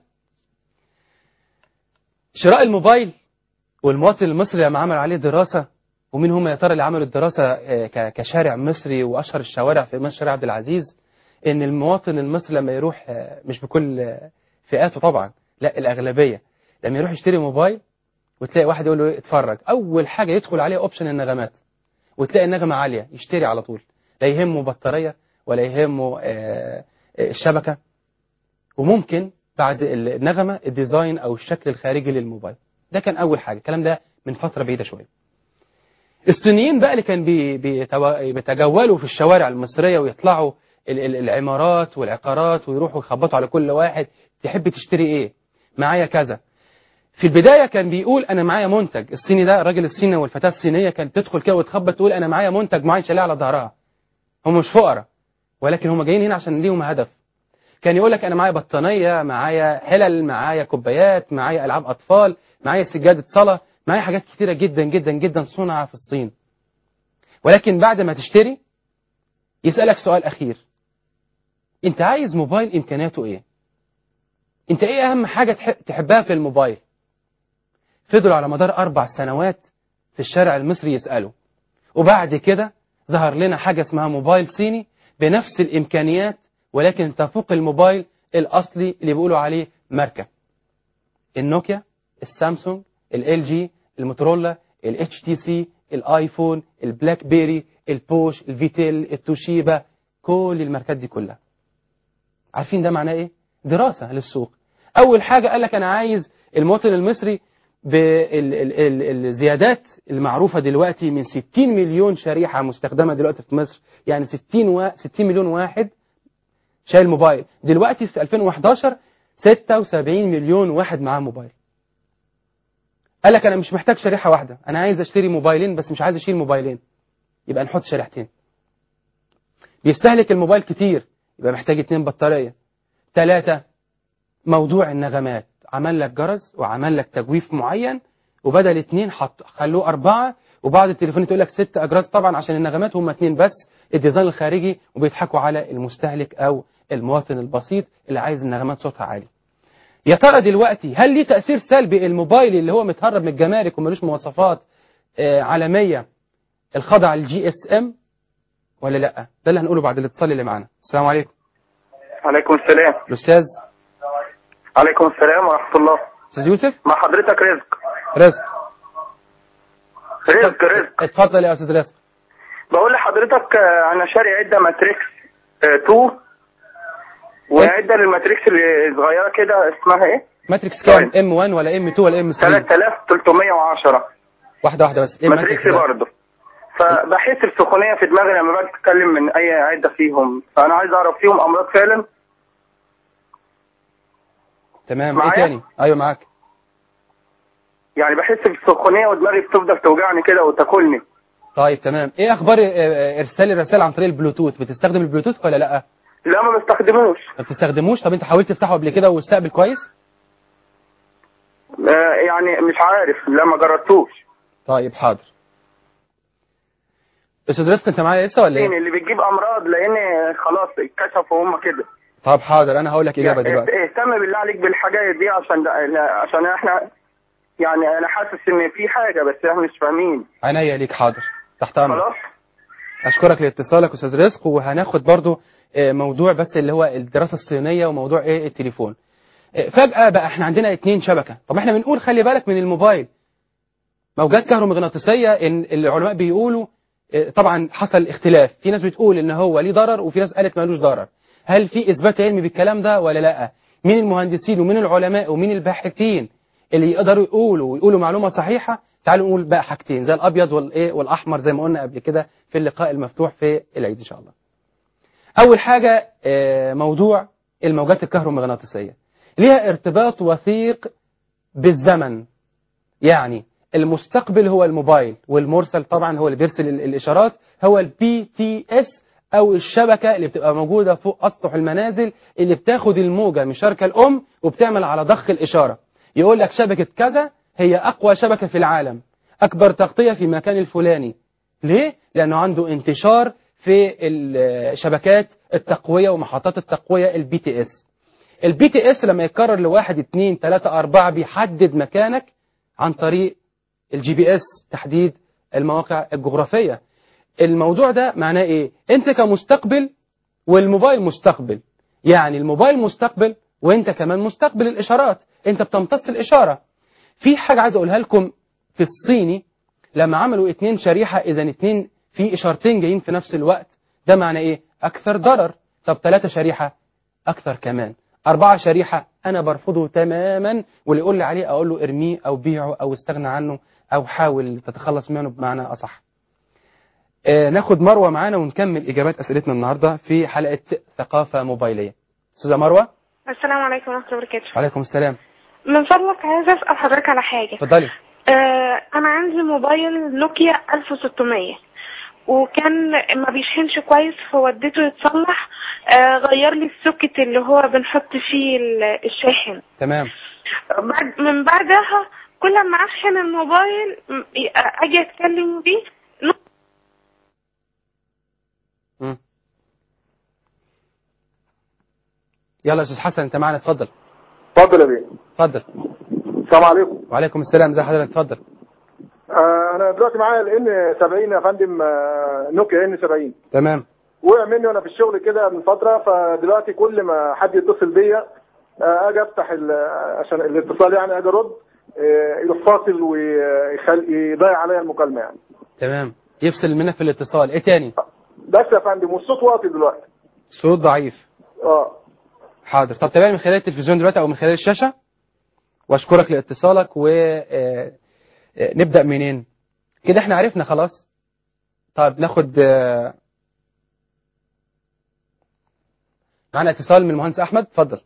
شراء الموبايل والمواطن المصري لما عمل عليه دراسة ومين هم يا ترى اللي عملوا الدراسة آه، ك- كشارع مصري وأشهر الشوارع في مصر شارع عبد العزيز إن المواطن المصري لما يروح آه، مش بكل آه، فئاته طبعا لا الأغلبية لما يروح يشتري موبايل وتلاقي واحد يقول له إيه، اتفرج أول حاجة يدخل عليها أوبشن النغمات وتلاقي النغمة عالية يشتري على طول لا يهمه بطارية ولا يهمه آه، آه، الشبكة وممكن بعد النغمة الديزاين أو الشكل الخارجي للموبايل ده كان أول حاجة الكلام ده من فترة بعيدة شوية الصينيين بقى اللي كان بي- بيتوا- بيتجولوا في الشوارع المصرية ويطلعوا ال- ال- العمارات والعقارات ويروحوا يخبطوا على كل واحد تحب تشتري ايه معايا كذا في البداية كان بيقول أنا معايا منتج الصيني ده الراجل الصيني والفتاة الصينية كانت تدخل كده وتخبط تقول أنا معايا منتج معين شاليه على ظهرها هم مش فقراء ولكن هم جايين هنا عشان ليهم هدف كان يقول لك أنا معايا بطانية معايا حلل معايا كوبايات معايا ألعاب أطفال معايا سجادة صلاة معايا حاجات كتيرة جدا جدا جدا صنع في الصين ولكن بعد ما تشتري يسألك سؤال أخير أنت عايز موبايل إمكانياته إيه؟ أنت إيه أهم حاجة تح- تحبها في الموبايل؟ فضلوا على مدار أربع سنوات في الشارع المصري يسألوا وبعد كده ظهر لنا حاجة اسمها موبايل صيني بنفس الإمكانيات ولكن تفوق الموبايل الأصلي اللي بيقولوا عليه ماركة النوكيا السامسونج ال جي الموتورولا الاتش تي سي الايفون البلاك بيري البوش الفيتيل التوشيبا كل الماركات دي كلها عارفين ده معناه ايه دراسة للسوق اول حاجة قال لك انا عايز المواطن المصري بالزيادات المعروفة دلوقتي من 60 مليون شريحة مستخدمة دلوقتي في مصر يعني 60 و... 60 مليون واحد شايل موبايل دلوقتي في 2011 76 مليون واحد معاه موبايل قال لك انا مش محتاج شريحة واحدة انا عايز اشتري موبايلين بس مش عايز اشيل موبايلين يبقى نحط شريحتين بيستهلك الموبايل كتير يبقى محتاج اتنين بطارية ثلاثة موضوع النغمات عمل لك جرس وعمل لك تجويف معين وبدل اتنين حط خلوه أربعة وبعض التليفونات يقول لك ست أجراس طبعا عشان النغمات هم اتنين بس الديزاين الخارجي وبيضحكوا على المستهلك أو المواطن البسيط اللي عايز النغمات صوتها عالي يا ترى دلوقتي هل ليه تأثير سلبي الموبايل اللي هو متهرب من الجمارك وملوش مواصفات آه، عالمية الخاضع للجي اس ام ولا لا ده اللي هنقوله بعد الاتصال اللي معانا السلام عليكم عليكم السلام الأستاذ عليكم السلام ورحمه الله أستاذ يوسف مع حضرتك رزق رزق رزق رزق اتفضل يا أستاذ رزق بقول لحضرتك آه، انا شاري عده ماتريكس آه، 2 وعده للماتريكس اللي صغيره كده اسمها ايه ماتريكس كام ام 1 ولا ام 2 ولا ام 3 3310 واحدة واحدة بس ايه ماتريكس ده؟ برضه فبحس بسخونيه في دماغي لما باجي اتكلم من اي عده فيهم فانا عايز اعرف فيهم امراض فعلا تمام ايه معايا؟ تاني ايوه معاك يعني بحس بسخونيه ودماغي بتفضل توجعني كده وتاكلني طيب تمام ايه اخبار آه، آه، ارسال الرسائل عن طريق البلوتوث بتستخدم البلوتوث ولا لا لا ما بستخدموش ما بتستخدموش طب انت حاولت تفتحه قبل كده واستقبل كويس آه، يعني مش عارف لا ما جربتوش طيب حاضر استاذ رزق انت معايا لسه ولا مين ايه اللي بيجيب امراض لان خلاص اتكشفوا هم كده طب حاضر انا هقول لك اجابه يعني دلوقتي اهتم بالله عليك بالحاجات دي عشان ده لا، عشان احنا يعني انا حاسس ان في حاجه بس احنا مش فاهمين عناية ليك حاضر تحت امرك خلاص اشكرك لاتصالك استاذ رزق وهناخد برضو آه، موضوع بس اللي هو الدراسه الصينيه وموضوع ايه التليفون آه، فجاه بقى احنا عندنا اتنين شبكه طب احنا بنقول خلي بالك من الموبايل موجات كهرومغناطيسيه ان العلماء بيقولوا آه، طبعا حصل اختلاف في ناس بتقول ان هو ليه ضرر وفي ناس قالت مالوش ضرر هل في اثبات علمي بالكلام ده ولا لا مين المهندسين ومين العلماء ومين الباحثين اللي يقدروا يقولوا ويقولوا معلومه صحيحه تعالوا نقول بقى حاجتين زي الابيض والايه والاحمر زي ما قلنا قبل كده في اللقاء المفتوح في العيد ان شاء الله اول حاجه آه، موضوع الموجات الكهرومغناطيسيه ليها ارتباط وثيق بالزمن يعني المستقبل هو الموبايل والمرسل طبعا هو اللي بيرسل ال- الاشارات هو البي تي اس او الشبكه اللي بتبقى موجوده فوق اسطح المنازل اللي بتاخد الموجه من الشركه الام وبتعمل على ضخ الاشاره يقول لك شبكه كذا هي اقوى شبكه في العالم اكبر تغطيه في المكان الفلاني ليه لانه عنده انتشار في ال- شبكات التقويه ومحطات التقويه البي تي اس البي تي اس لما يتكرر لواحد اتنين تلاتة أربعة بيحدد مكانك عن طريق الجي بي اس تحديد المواقع الجغرافية الموضوع ده معناه ايه انت كمستقبل والموبايل مستقبل يعني الموبايل مستقبل وانت كمان مستقبل الاشارات انت بتمتص الاشارة في حاجة عايز اقولها لكم في الصيني لما عملوا اتنين شريحة اذا اتنين في اشارتين جايين في نفس الوقت ده معناه ايه اكثر ضرر طب ثلاثة شريحة اكثر كمان أربعة شريحة أنا برفضه تماما واللي يقول لي عليه أقول له ارميه أو بيعه أو استغنى عنه أو حاول تتخلص منه بمعنى أصح آه ناخد مروة معانا ونكمل إجابات أسئلتنا النهاردة في حلقة ثقافة موبايلية أستاذة مروة السلام عليكم ورحمة الله وبركاته وعليكم السلام من فضلك عايزة أسأل حضرتك على حاجة اتفضلي آه أنا عندي موبايل نوكيا 1600 وكان ما بيشحنش كويس فوديته يتصلح آه غير لي السوكت اللي هو بنحط فيه ال- الشاحن تمام بعد من بعدها كل ما أشحن الموبايل م- أجي أتكلم بيه مم. يلا يا أستاذ حسن أنت معانا اتفضل اتفضل يا بيه اتفضل السلام عليكم وعليكم السلام ازي حضرتك اتفضل آه انا دلوقتي معايا الان 70 يا فندم آه نوكيا ان 70 تمام وقع مني وانا في الشغل كده من فتره فدلوقتي كل ما حد يتصل بيا آه اجي افتح ال- عشان الاتصال يعني اجي ارد آه يروح فاصل ويضيع عليا المكالمه يعني تمام يفصل منك في الاتصال ايه تاني بس يا فندم والصوت واطي دلوقتي صوت ضعيف اه حاضر طب تابعني من خلال التلفزيون دلوقتي او من خلال الشاشه واشكرك لاتصالك و آه، آه، نبدا منين كده احنا عرفنا خلاص طيب ناخد آه، معنا اتصال من المهندس احمد اتفضل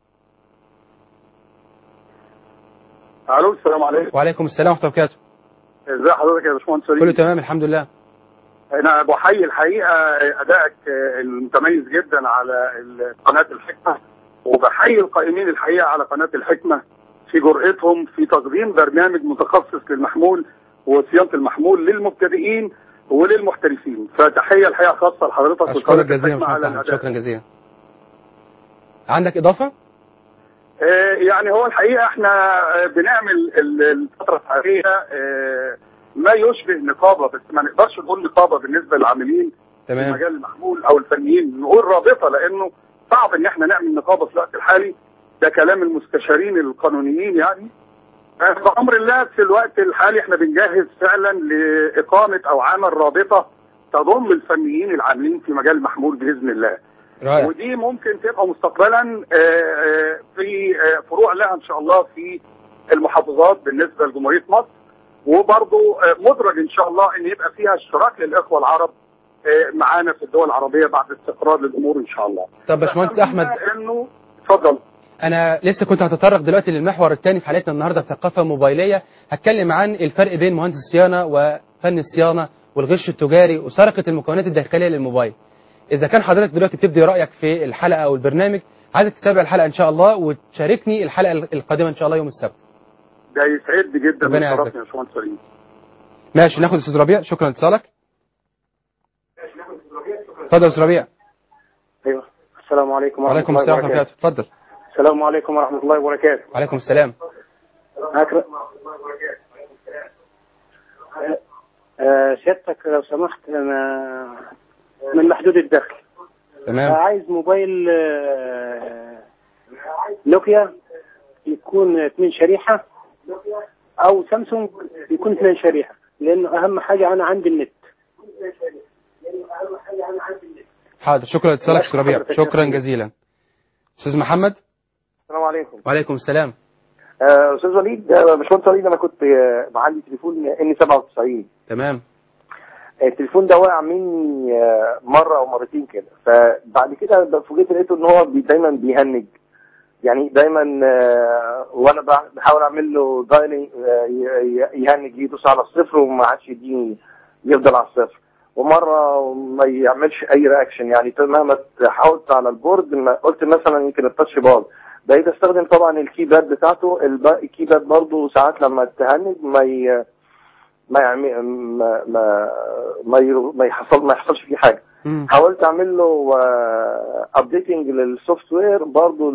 الو السلام عليكم وعليكم السلام ورحمه الله وبركاته ازي حضرتك يا باشمهندس كله تمام الحمد لله انا بحيي الحقيقه ادائك المتميز جدا على قناه الحكمه وبحيي القائمين الحقيقه على قناه الحكمه في جرأتهم في تقديم برنامج متخصص للمحمول وصيانه المحمول للمبتدئين وللمحترفين فتحيه الحقيقه خاصه لحضرتك اشكرك وقناة جزيلا يا الحكمة محمد على احمد الأداء. شكرا جزيلا عندك اضافه آه، يعني هو الحقيقه احنا آه، بنعمل ال- الفتره الحاليه آه، ما يشبه نقابه بس ما نقدرش نقول نقابه بالنسبه للعاملين في تمام مجال المحمول او الفنيين نقول رابطه لانه صعب ان احنا نعمل نقابه في الوقت الحالي ده كلام المستشارين القانونيين يعني آه، بامر الله في الوقت الحالي احنا بنجهز فعلا لاقامه او عمل رابطه تضم الفنيين العاملين في مجال المحمول باذن الله رائع ودي ممكن تبقى مستقبلا آه، آه، في آه، فروع لها ان شاء الله في المحافظات بالنسبه لجمهوريه مصر وبرضه آه، مدرج ان شاء الله ان يبقى فيها اشتراك للاخوه العرب آه، معانا في الدول العربيه بعد استقرار للامور ان شاء الله. طب باشمهندس احمد انه اتفضل انا لسه كنت هتطرق دلوقتي للمحور الثاني في حلقتنا النهارده ثقافه موبايليه هتكلم عن الفرق بين مهندس الصيانه وفن الصيانه والغش التجاري وسرقه المكونات الداخليه للموبايل اذا كان حضرتك دلوقتي بتبدي رايك في الحلقه او البرنامج عايزك تتابع الحلقه ان شاء الله وتشاركني الحلقه القادمه ان شاء الله يوم السبت ده يسعدني جدا ربنا يعزك. ويشرفني يا باشمهندس وليد. ماشي ناخد استاذ ربيع شكرا لاتصالك اتفضل يا استاذ ربيع ايوه السلام عليكم ورحمه وعليكم الله السلام ورحمه الله وبركاته وبركاته اتفضل السلام عليكم ورحمه الله وبركاته وعليكم السلام أكرم آه، سيادتك لو سمحت انا من محدود الدخل تمام عايز موبايل آه، نوكيا يكون اثنين شريحة او سامسونج يكون اثنين شريحة لانه اهم حاجة انا عندي النت حاضر شكرا لاتصالك استاذ ربيع شكرا جزيلا استاذ محمد السلام عليكم وعليكم السلام آه، استاذ وليد آه، باشمهندس وليد انا كنت آه، معلي تليفون ان 97 تمام التليفون ده وقع مني آه، مره او مرتين كده فبعد كده فوجئت لقيته ان هو بي دايما بيهنج يعني دايما آه، وانا بع- بحاول اعمل له دايلنج آه، ي- ي- يهنج يدوس على الصفر وما عادش يديني يفضل على الصفر ومره ما يعملش اي رياكشن يعني مهما حاولت على البورد ما قلت مثلا يمكن التاتش باظ بقيت استخدم طبعا الكيباد بتاعته الب- الكيباد برضه ساعات لما تهنج ما ي... ما يعمل ما ما ما, ي... ما يحصل ما يحصلش فيه حاجه مم. حاولت اعمل له ابديتنج للسوفت وير برضه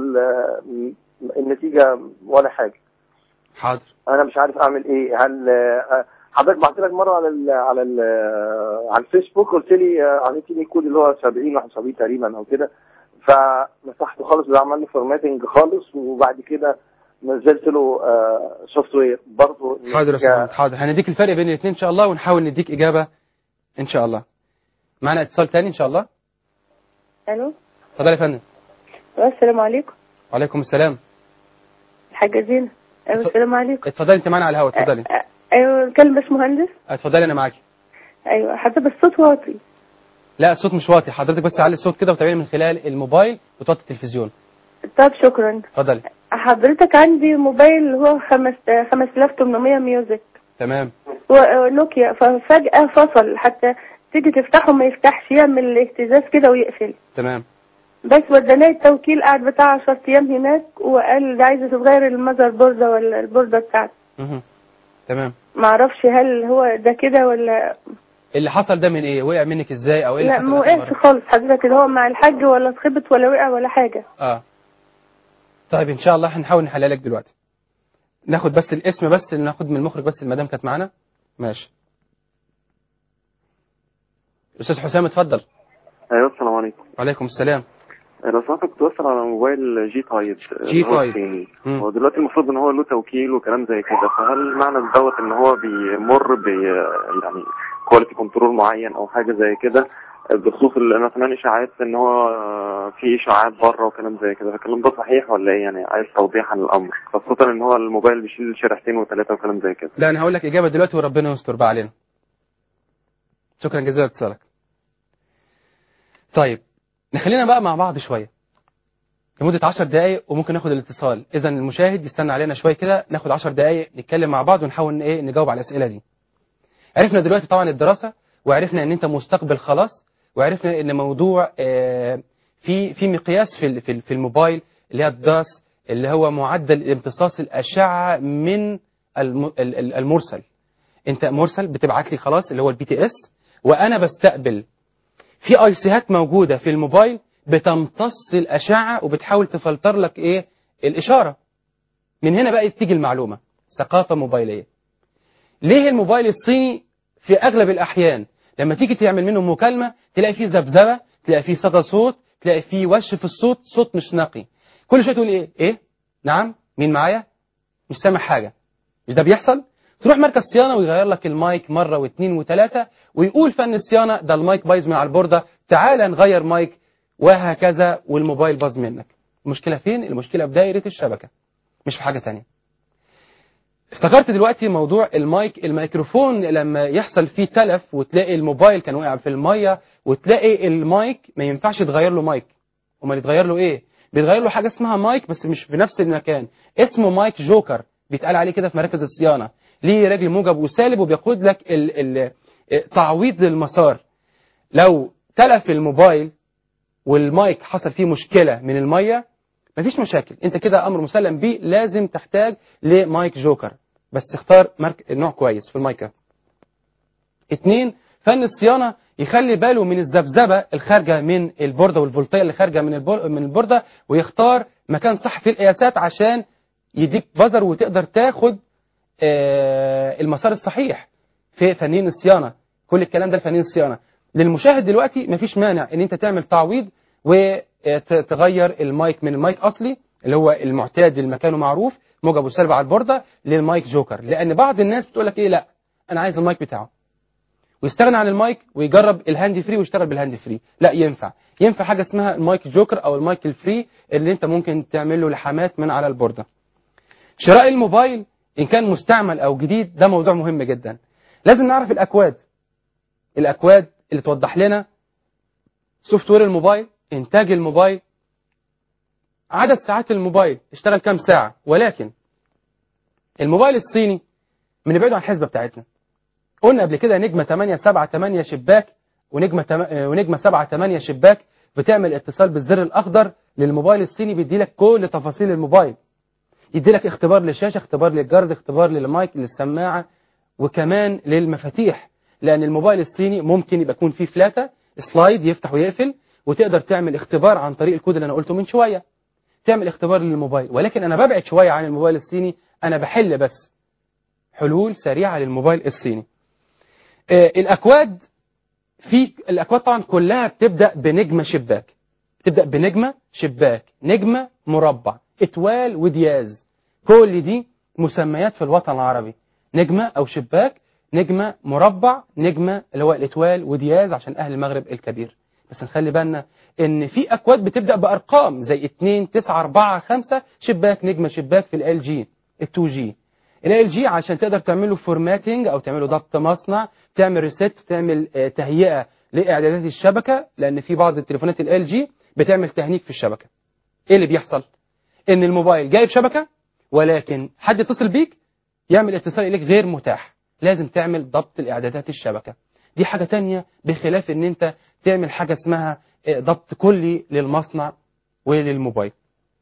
النتيجه ولا حاجه حاضر انا مش عارف اعمل ايه هل آه، حضرتك بعت لك مره على ال على ال على الفيسبوك قلت لي آه، اعطيت لي كود اللي هو 70 71 تقريبا او كده فمسحته خالص ده عمل لي فورماتنج خالص وبعد كده نزلت له سوفت وير برضه حاضر يا استاذ محمد حاضر هنديك الفرق بين الاثنين ان شاء الله ونحاول نديك اجابه ان شاء الله معنا اتصال تاني ان شاء الله الو اتفضل يا فندم السلام عليكم وعليكم السلام الحاجة زينة ايوه اتف- السلام عليكم اتفضلي انت معانا على الهواء اتفضلي أ- أ- ايوه كلم باش مهندس اتفضلي انا معاكي ايوه حضرتك الصوت واطي لا الصوت مش واطي حضرتك بس علي الصوت كده وتابعيني من خلال الموبايل وتوطي التلفزيون طب شكرا اتفضلي حضرتك عندي موبايل اللي هو خمس 5800 ميوزك تمام ونوكيا ففجأة فصل حتى تيجي تفتحه ما يفتحش يعمل اهتزاز كده ويقفل تمام بس وداناه التوكيل قعد بتاع 10 ايام هناك وقال ده عايزه تتغير المذر بوردة ولا البوردة بتاعته مهم. تمام معرفش هل هو ده كده ولا اللي حصل ده من ايه وقع منك ازاي او ايه اللي لا حصل ما آخر وقعش مرة؟ خالص حضرتك اللي هو مع الحاج ولا اتخبط ولا وقع ولا حاجة اه طيب ان شاء الله هنحاول نحلها لك دلوقتي ناخد بس الاسم بس اللي ناخد من المخرج بس المدام كانت معانا ماشي استاذ حسام اتفضل ايوه السلام عليكم وعليكم السلام لو سمحت كنت بسأل على موبايل جي تايب جي اللي هو تايب. الصيني. مم. هو دلوقتي المفروض ان هو له توكيل وكلام زي كده فهل معنى دوت ان هو بيمر ب يعني كواليتي كنترول معين او حاجه زي كده بخصوص ال- مثلا اشاعات ان هو في اشاعات بره وكلام زي كده فالكلام ده صحيح ولا ايه يعني عايز توضيح عن الامر خاصه ان هو الموبايل بيشيل شريحتين وثلاثه وكلام زي كده لا انا هقول لك اجابه دلوقتي وربنا يستر بقى علينا شكرا جزيلا لاتصالك طيب نخلينا بقى مع بعض شويه لمده 10 دقائق وممكن ناخد الاتصال اذا المشاهد يستنى علينا شويه كده ناخد 10 دقائق نتكلم مع بعض ونحاول ن- ايه نجاوب على الاسئله دي عرفنا دلوقتي طبعا الدراسه وعرفنا ان انت مستقبل خلاص وعرفنا ان موضوع آه، في في مقياس في ال- في ال- في الموبايل اللي هي الداس اللي هو معدل امتصاص الاشعه من الم- ال- ال- المرسل انت مرسل بتبعت لي خلاص اللي هو البي تي اس وانا بستقبل في اي سيهات موجوده في الموبايل بتمتص الاشعه وبتحاول تفلتر لك ايه الاشاره من هنا بقى تيجي المعلومه ثقافه موبايليه ليه الموبايل الصيني في اغلب الاحيان لما تيجي تعمل منه مكالمه تلاقي فيه ذبذبه تلاقي فيه صدى صوت تلاقي فيه وش في الصوت صوت مش نقي كل شويه تقول ايه ايه نعم مين معايا مش سامع حاجه مش ده بيحصل تروح مركز صيانه ويغير لك المايك مره واثنين وثلاثه ويقول فن الصيانه ده المايك بايظ من على البورده تعالى نغير مايك وهكذا والموبايل باظ منك المشكله فين المشكله في دايره الشبكه مش في حاجه تانية افتكرت دلوقتي موضوع المايك الميكروفون لما يحصل فيه تلف وتلاقي الموبايل كان واقع في الميه وتلاقي المايك ما ينفعش تغير له مايك امال يتغير له ايه بيتغير له حاجه اسمها مايك بس مش في نفس المكان اسمه مايك جوكر بيتقال عليه كده في مراكز الصيانه ليه رجل موجب وسالب وبياخد لك ال ال تعويض للمسار لو تلف الموبايل والمايك حصل فيه مشكله من الميه مفيش مشاكل انت كده امر مسلم بيه لازم تحتاج لمايك جوكر بس اختار مارك نوع كويس في المايكات اتنين فن الصيانه يخلي باله من الذبذبه الخارجه من البورده والفولتيه اللي خارجه من البور- من البورده ويختار مكان صح في القياسات عشان يديك بزر وتقدر تاخد آه، المسار الصحيح في فنيين الصيانه كل الكلام ده لفنيين الصيانه للمشاهد دلوقتي مفيش مانع ان انت تعمل تعويض وتغير المايك من المايك اصلي اللي هو المعتاد اللي مكانه معروف موجب وسالب على البورده للمايك جوكر لان بعض الناس بتقول لك ايه لا انا عايز المايك بتاعه ويستغنى عن المايك ويجرب الهاند فري ويشتغل بالهاند فري لا ينفع ينفع حاجه اسمها المايك جوكر او المايك الفري اللي انت ممكن تعمل له لحامات من على البورده شراء الموبايل ان كان مستعمل او جديد ده موضوع مهم جدا لازم نعرف الاكواد الاكواد اللي توضح لنا سوفت وير الموبايل انتاج الموبايل عدد ساعات الموبايل اشتغل كام ساعه ولكن الموبايل الصيني بنبعده عن الحسبه بتاعتنا قلنا قبل كده نجمه 8 7 8 شباك ونجمه تم... ونجمه 7 8 شباك بتعمل اتصال بالزر الاخضر للموبايل الصيني بيدي لك كل تفاصيل الموبايل يدي لك اختبار للشاشه اختبار للجرس اختبار للمايك للسماعه وكمان للمفاتيح لان الموبايل الصيني ممكن يبقى يكون فيه فلاته سلايد يفتح ويقفل وتقدر تعمل اختبار عن طريق الكود اللي انا قلته من شويه تعمل اختبار للموبايل ولكن انا ببعد شويه عن الموبايل الصيني انا بحل بس حلول سريعه للموبايل الصيني آه الاكواد في الاكواد طبعا كلها بتبدا بنجمه شباك تبدا بنجمه شباك نجمه مربع اتوال ودياز كل دي مسميات في الوطن العربي نجمه او شباك نجمه مربع نجمه اللي هو الاتوال ودياز عشان اهل المغرب الكبير بس نخلي بالنا ان في اكواد بتبدا بارقام زي 2 9 4 5 شباك نجمه شباك في ال جي ال 2 جي ال جي عشان تقدر تعمل له فورماتنج او تعمل له ضبط مصنع تعمل ريست تعمل تهيئه لاعدادات الشبكه لان في بعض التليفونات ال جي بتعمل تهنيك في الشبكه ايه اللي بيحصل ان الموبايل جايب شبكه ولكن حد يتصل بيك يعمل اتصال اليك غير متاح لازم تعمل ضبط الاعدادات الشبكه دي حاجه تانية بخلاف ان انت تعمل حاجه اسمها ضبط كلي للمصنع وللموبايل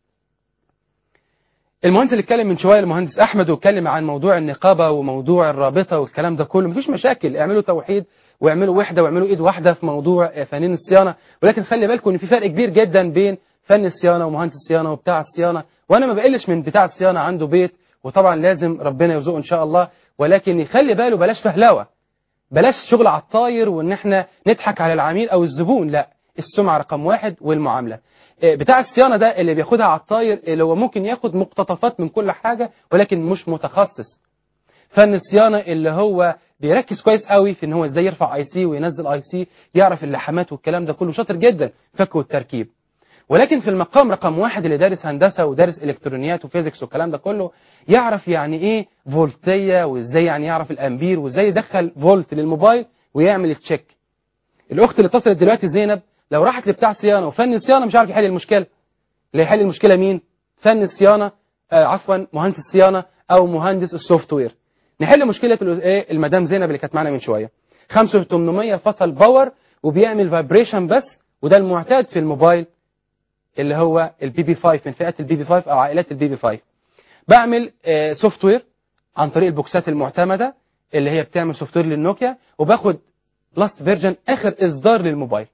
المهندس اللي اتكلم من شويه المهندس احمد واتكلم عن موضوع النقابه وموضوع الرابطه والكلام ده كله مفيش مشاكل اعملوا توحيد واعملوا وحده واعملوا ايد واحده في موضوع فنين الصيانه ولكن خلي بالكم ان في فرق كبير جدا بين فن الصيانه ومهندس الصيانه وبتاع الصيانه وانا ما بقلش من بتاع الصيانه عنده بيت وطبعا لازم ربنا يرزقه ان شاء الله ولكن يخلي باله بلاش فهلوه بلاش شغل على الطاير وان احنا نضحك على العميل او الزبون لا السمعه رقم واحد والمعامله بتاع الصيانه ده اللي بياخدها على الطاير اللي هو ممكن ياخد مقتطفات من كل حاجه ولكن مش متخصص فن الصيانه اللي هو بيركز كويس قوي في ان هو ازاي يرفع اي سي وينزل اي سي يعرف اللحامات والكلام ده كله شاطر جدا فك والتركيب ولكن في المقام رقم واحد اللي دارس هندسه ودارس الكترونيات وفيزيكس والكلام ده كله يعرف يعني ايه فولتيه وازاي يعني يعرف الامبير وازاي يدخل فولت للموبايل ويعمل التشيك الاخت اللي اتصلت دلوقتي زينب لو راحت لبتاع صيانه وفن الصيانه مش عارف يحل المشكله اللي يحل المشكله مين فن الصيانه آه عفوا مهندس الصيانه او مهندس السوفت وير نحل مشكله ايه المدام زينب اللي كانت معانا من شويه 5800 فصل باور وبيعمل فايبريشن بس وده المعتاد في الموبايل اللي هو البي بي 5 من فئات البي بي 5 او عائلات البي بي 5 بعمل آه سوفت وير عن طريق البوكسات المعتمده اللي هي بتعمل سوفت وير للنوكيا وباخد لاست فيرجن اخر اصدار للموبايل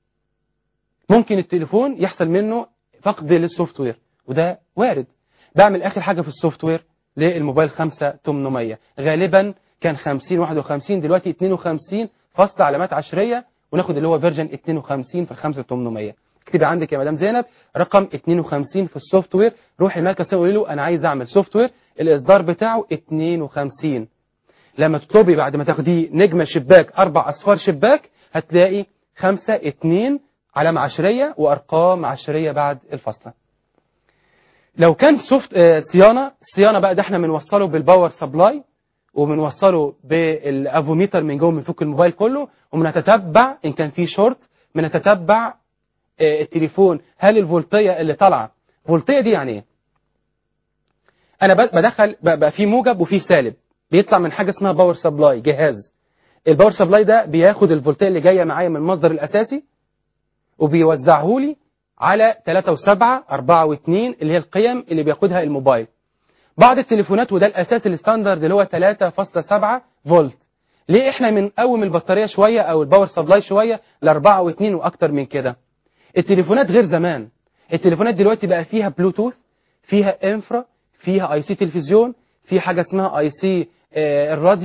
ممكن التليفون يحصل منه فقد للسوفت وير وده وارد بعمل اخر حاجه في السوفت وير للموبايل 5800 غالبا كان 50 51 دلوقتي 52 فصل علامات عشريه وناخد اللي هو فيرجن 52 في ال 5800 اكتبي عندك يا مدام زينب رقم 52 في السوفت وير روحي المركز قولي له انا عايز اعمل سوفت وير الاصدار بتاعه 52 لما تطلبي بعد ما تاخديه نجمه شباك اربع اصفار شباك هتلاقي 5 2 علامة عشرية وأرقام عشرية بعد الفصلة لو كان سوفت آه صيانة الصيانة بقى ده احنا بنوصله بالباور سبلاي وبنوصله بالافوميتر من جوه من فوق الموبايل كله وبنتتبع ان كان في شورت بنتتبع آه التليفون هل الفولتية اللي طالعة فولتية دي يعني ايه انا بدخل بقى في موجب وفي سالب بيطلع من حاجة اسمها باور سبلاي جهاز الباور سبلاي ده بياخد الفولتية اللي جاية معايا من المصدر الاساسي وبيوزعه لي على 3 و7 4 و2 اللي هي القيم اللي بياخدها الموبايل بعض التليفونات وده الاساس الستاندرد اللي هو 3.7 فولت ليه احنا بنقوم البطاريه شويه او الباور سبلاي شويه ل 4 و2 واكتر من كده التليفونات غير زمان التليفونات دلوقتي بقى فيها بلوتوث فيها انفرا فيها اي سي تلفزيون في حاجه اسمها اي سي الراديو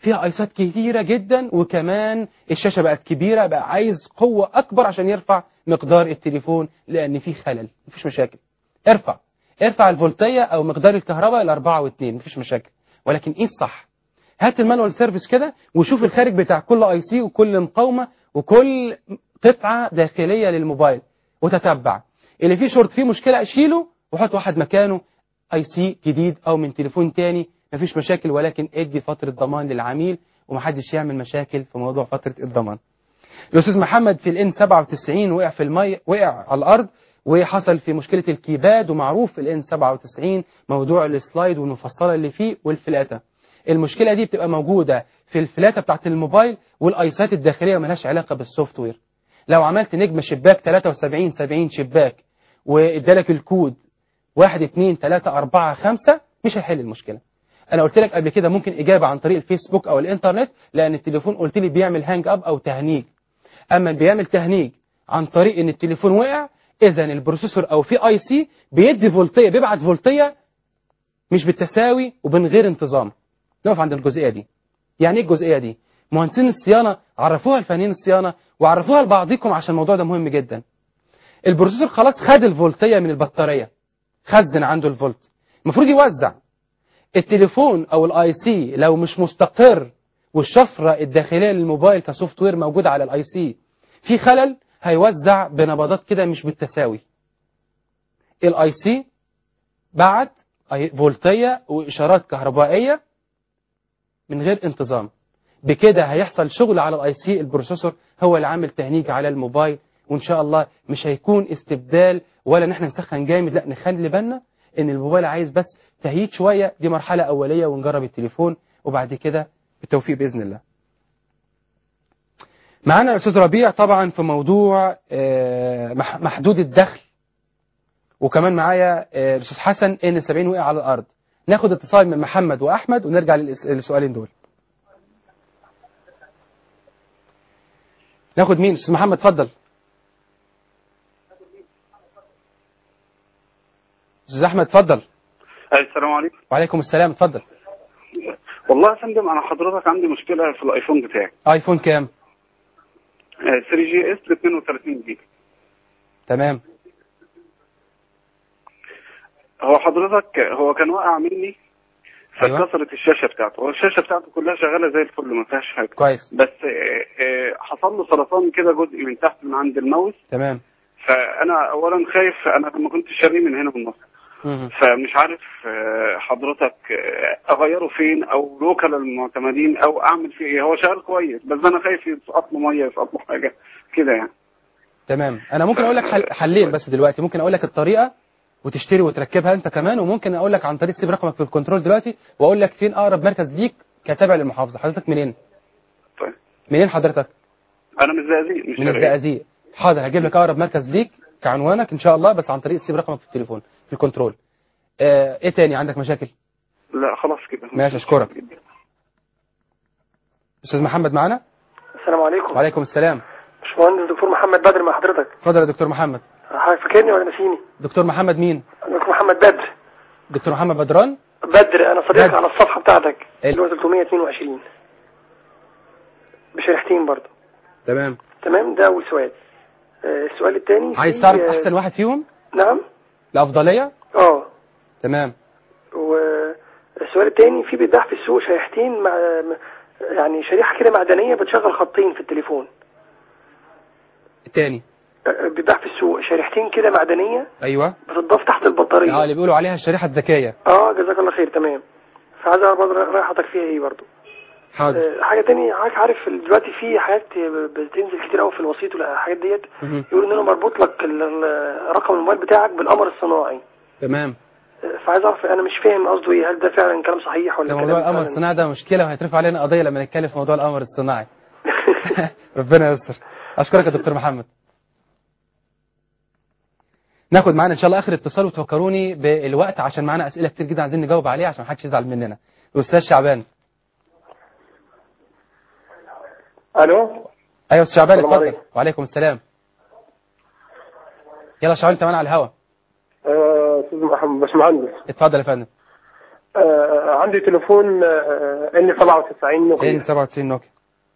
فيها ايسات كتيره جدا وكمان الشاشه بقت كبيره بقى عايز قوه اكبر عشان يرفع مقدار التليفون لان فيه خلل مفيش مشاكل ارفع ارفع الفولتيه او مقدار الكهرباء ل 4 و2 مفيش مشاكل ولكن قيس صح هات المانوال سيرفيس كده وشوف الخارج بتاع كل اي سي وكل مقاومه وكل قطعه داخليه للموبايل وتتبع اللي فيه شورت فيه مشكله اشيله وحط واحد مكانه اي سي جديد او من تليفون تاني مفيش مشاكل ولكن ادي فتره ضمان للعميل ومحدش يعمل مشاكل في موضوع فتره الضمان الاستاذ محمد في الان 97 وقع في المي وقع على الارض وحصل في مشكله الكيباد ومعروف في الان 97 موضوع السلايد والمفصله اللي فيه والفلاته المشكله دي بتبقى موجوده في الفلاته بتاعت الموبايل والايسات الداخليه ملهاش علاقه بالسوفت وير لو عملت نجم شباك 73 70 شباك وادالك الكود 1 2 3 4 5 مش هيحل المشكله انا قلت لك قبل كده ممكن اجابه عن طريق الفيسبوك او الانترنت لان التليفون قلت لي بيعمل هانج اب او تهنيج اما بيعمل تهنيج عن طريق ان التليفون وقع اذا البروسيسور او في اي سي بيدي فولتيه بيبعت فولتيه مش بالتساوي ومن غير انتظام نقف عند الجزئيه دي يعني ايه الجزئيه دي مهندسين الصيانه عرفوها لفنانين الصيانه وعرفوها لبعضكم عشان الموضوع ده مهم جدا البروسيسور خلاص خد الفولتيه من البطاريه خزن عنده الفولت المفروض يوزع التليفون او الاي سي لو مش مستقر والشفره الداخليه للموبايل كسوفت وير موجوده على الاي سي في خلل هيوزع بنبضات كده مش بالتساوي الاي سي بعت فولتيه واشارات كهربائيه من غير انتظام بكده هيحصل شغل على الاي سي البروسيسور هو اللي عامل تهنيج على الموبايل وان شاء الله مش هيكون استبدال ولا ان احنا نسخن جامد لا نخلي بالنا ان الموبايل عايز بس تهيج شويه دي مرحله اوليه ونجرب التليفون وبعد كده بالتوفيق باذن الله معانا الاستاذ ربيع طبعا في موضوع محدود الدخل وكمان معايا الاستاذ حسن ان 70 وقع على الارض ناخد اتصال من محمد واحمد ونرجع للسؤالين دول ناخد مين استاذ محمد اتفضل استاذ احمد اتفضل السلام عليكم وعليكم السلام اتفضل والله يا فندم انا حضرتك عندي مشكله في الايفون بتاعي ايفون كام 3 جي اس ب 32 جيجا تمام هو حضرتك هو كان واقع مني فاتكسرت الشاشه بتاعته هو الشاشه بتاعته كلها شغاله زي الفل ما فيهاش حاجه كويس بس آه، آه، حصل له سرطان كده جزء من تحت من عند الماوس تمام فانا اولا خايف انا ما كنتش شاريه من هنا من مصر مهم. فمش عارف آه، حضرتك آه، اغيره فين او الوكلاء المعتمدين او اعمل فيه ايه هو شغال كويس بس انا خايف يسقط له ميه يسقط له حاجه كده يعني تمام انا ممكن اقول لك حل... حلين بس دلوقتي ممكن اقول لك الطريقه وتشتري وتركبها انت كمان وممكن اقول لك عن طريق تسيب رقمك في الكنترول دلوقتي واقول لك فين اقرب مركز ليك كتابع للمحافظه حضرتك منين طيب منين حضرتك انا مش زقازيق مش من شرقية. الزقازيق حاضر هجيب لك اقرب مركز ليك كعنوانك ان شاء الله بس عن طريق تسيب رقمك في التليفون في الكنترول آه ايه تاني عندك مشاكل لا خلاص كده ماشي اشكرك استاذ محمد معانا السلام عليكم وعليكم السلام باشمهندس دكتور محمد بدر مع حضرتك اتفضل يا دكتور محمد حضرتك فاكرني ولا نسيني دكتور محمد مين دكتور محمد بدر دكتور محمد بدران بدر انا صديقك بدر. على الصفحه بتاعتك ال- اللي هو 322 بشريحتين برضه تمام تمام ده اول سؤال آه، السؤال الثاني عايز تعرف احسن واحد فيهم نعم الافضليه اه تمام والسؤال الثاني في بيتباع في السوق شريحتين مع يعني شريحه كده معدنيه بتشغل خطين في التليفون التاني آه، بيتباع في السوق شريحتين كده معدنيه ايوه بتضاف تحت البطاريه اه اللي بيقولوا عليها الشريحه الذكيه اه جزاك الله خير تمام فعايز اعرف برضه رايحتك فيها ايه برضه حاضر آه، حاجه تانية حضرتك عارف دلوقتي في حاجات بتنزل كتير قوي في الوسيط والحاجات ديت مهم. يقولوا ان انا مربوط لك ال- ال- رقم الموبايل بتاعك بالقمر الصناعي تمام آه، فعايز اعرف انا مش فاهم قصده ايه هل ده فعلا كلام صحيح ولا ده كلام موضوع القمر فعلاً- الصناعي ده مشكله وهيترفع علينا قضيه لما نتكلم في موضوع القمر الصناعي ربنا يستر اشكرك يا دكتور محمد ناخد معانا ان شاء الله اخر اتصال وتفكروني بالوقت عشان معانا اسئله كتير جدا عايزين نجاوب عليها عشان محدش يزعل مننا الاستاذ شعبان الو ايوه استاذ شعبان السلام اتفضل عليكم. وعليكم السلام يلا شعبان انت معانا على الهوا آه، استاذ محمد باشمهندس اتفضل يا فندم آه عندي تليفون ان 97 نوكيا ان 97 نوكيا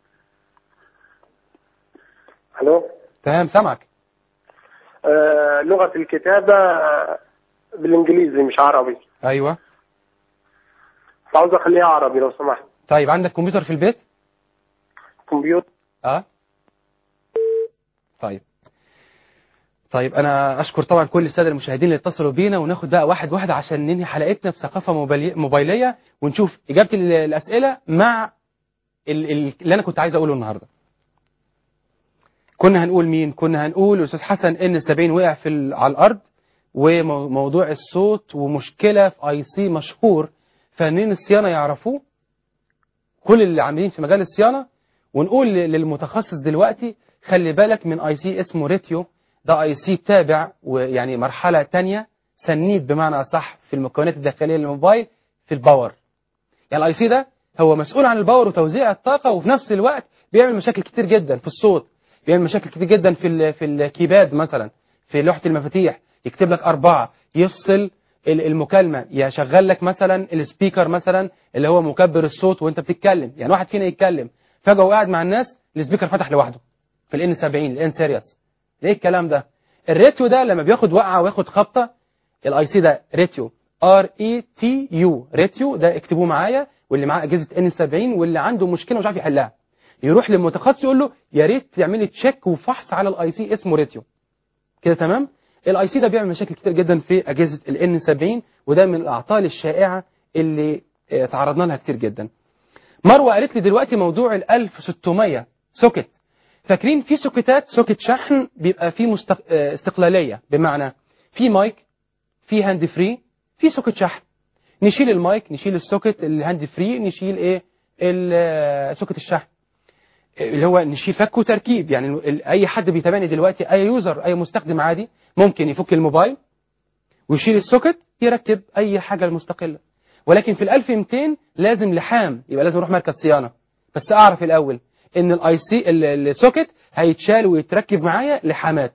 الو تمام سامعك آه لغه الكتابه آه، بالانجليزي مش عربي ايوه عاوز اخليها عربي لو سمحت طيب عندك كمبيوتر في البيت كمبيوتر اه طيب طيب انا اشكر طبعا كل الساده المشاهدين اللي اتصلوا بينا وناخد بقى واحد واحد عشان ننهي حلقتنا بثقافه موبايلي- موبايليه ونشوف اجابه ال- الاسئله مع ال- ال- اللي انا كنت عايز اقوله النهارده كنا هنقول مين كنا هنقول الاستاذ حسن ان 70 وقع في ال- على الارض وموضوع الصوت ومشكله في اي سي مشهور فنانين الصيانه يعرفوه كل اللي عاملين في مجال الصيانه ونقول ل- للمتخصص دلوقتي خلي بالك من اي سي اسمه ريتيو ده اي سي تابع ويعني مرحله تانية سنيد بمعنى اصح في المكونات الداخليه للموبايل في الباور يعني الاي سي ده هو مسؤول عن الباور وتوزيع الطاقه وفي نفس الوقت بيعمل مشاكل كتير جدا في الصوت بيعمل مشاكل كتير جدا في ال- في الكيباد مثلا في لوحه المفاتيح يكتب لك اربعه يفصل ال- المكالمه يشغل لك مثلا السبيكر مثلا اللي هو مكبر الصوت وانت بتتكلم يعني واحد فينا يتكلم فجاه وقاعد مع الناس السبيكر فتح لوحده في الان 70 الان سيريس ايه الكلام ده الريتيو ده لما بياخد وقعه وياخد خبطه الاي سي ده ريتيو ار اي تي يو ريتيو ده اكتبوه معايا واللي معاه اجهزه ان 70 واللي عنده مشكله مش عارف يحلها يروح للمتخصص يقول له يا ريت تعمل لي تشيك وفحص على الاي سي اسمه ريتيو كده تمام الاي سي ده بيعمل مشاكل كتير جدا في اجهزه الان 70 وده من الاعطال الشائعه اللي آه، تعرضنا لها كتير جدا مروه قالت لي دلوقتي موضوع ال 1600 سوكت فاكرين في سوكتات سوكت شحن بيبقى فيه مستق... آه، استقلاليه بمعنى في مايك في هاند فري في سوكت شحن نشيل المايك نشيل السوكت الهاند فري نشيل ايه ال- آه، سوكت الشحن اللي هو نشيل فك وتركيب يعني ال- اي حد بيتابعني دلوقتي اي يوزر اي مستخدم عادي ممكن يفك الموبايل ويشيل السوكت يركب اي حاجه مستقله ولكن في ال 1200 لازم لحام يبقى لازم اروح مركز صيانه بس اعرف الاول ان الاي سي السوكت هيتشال ويتركب معايا لحامات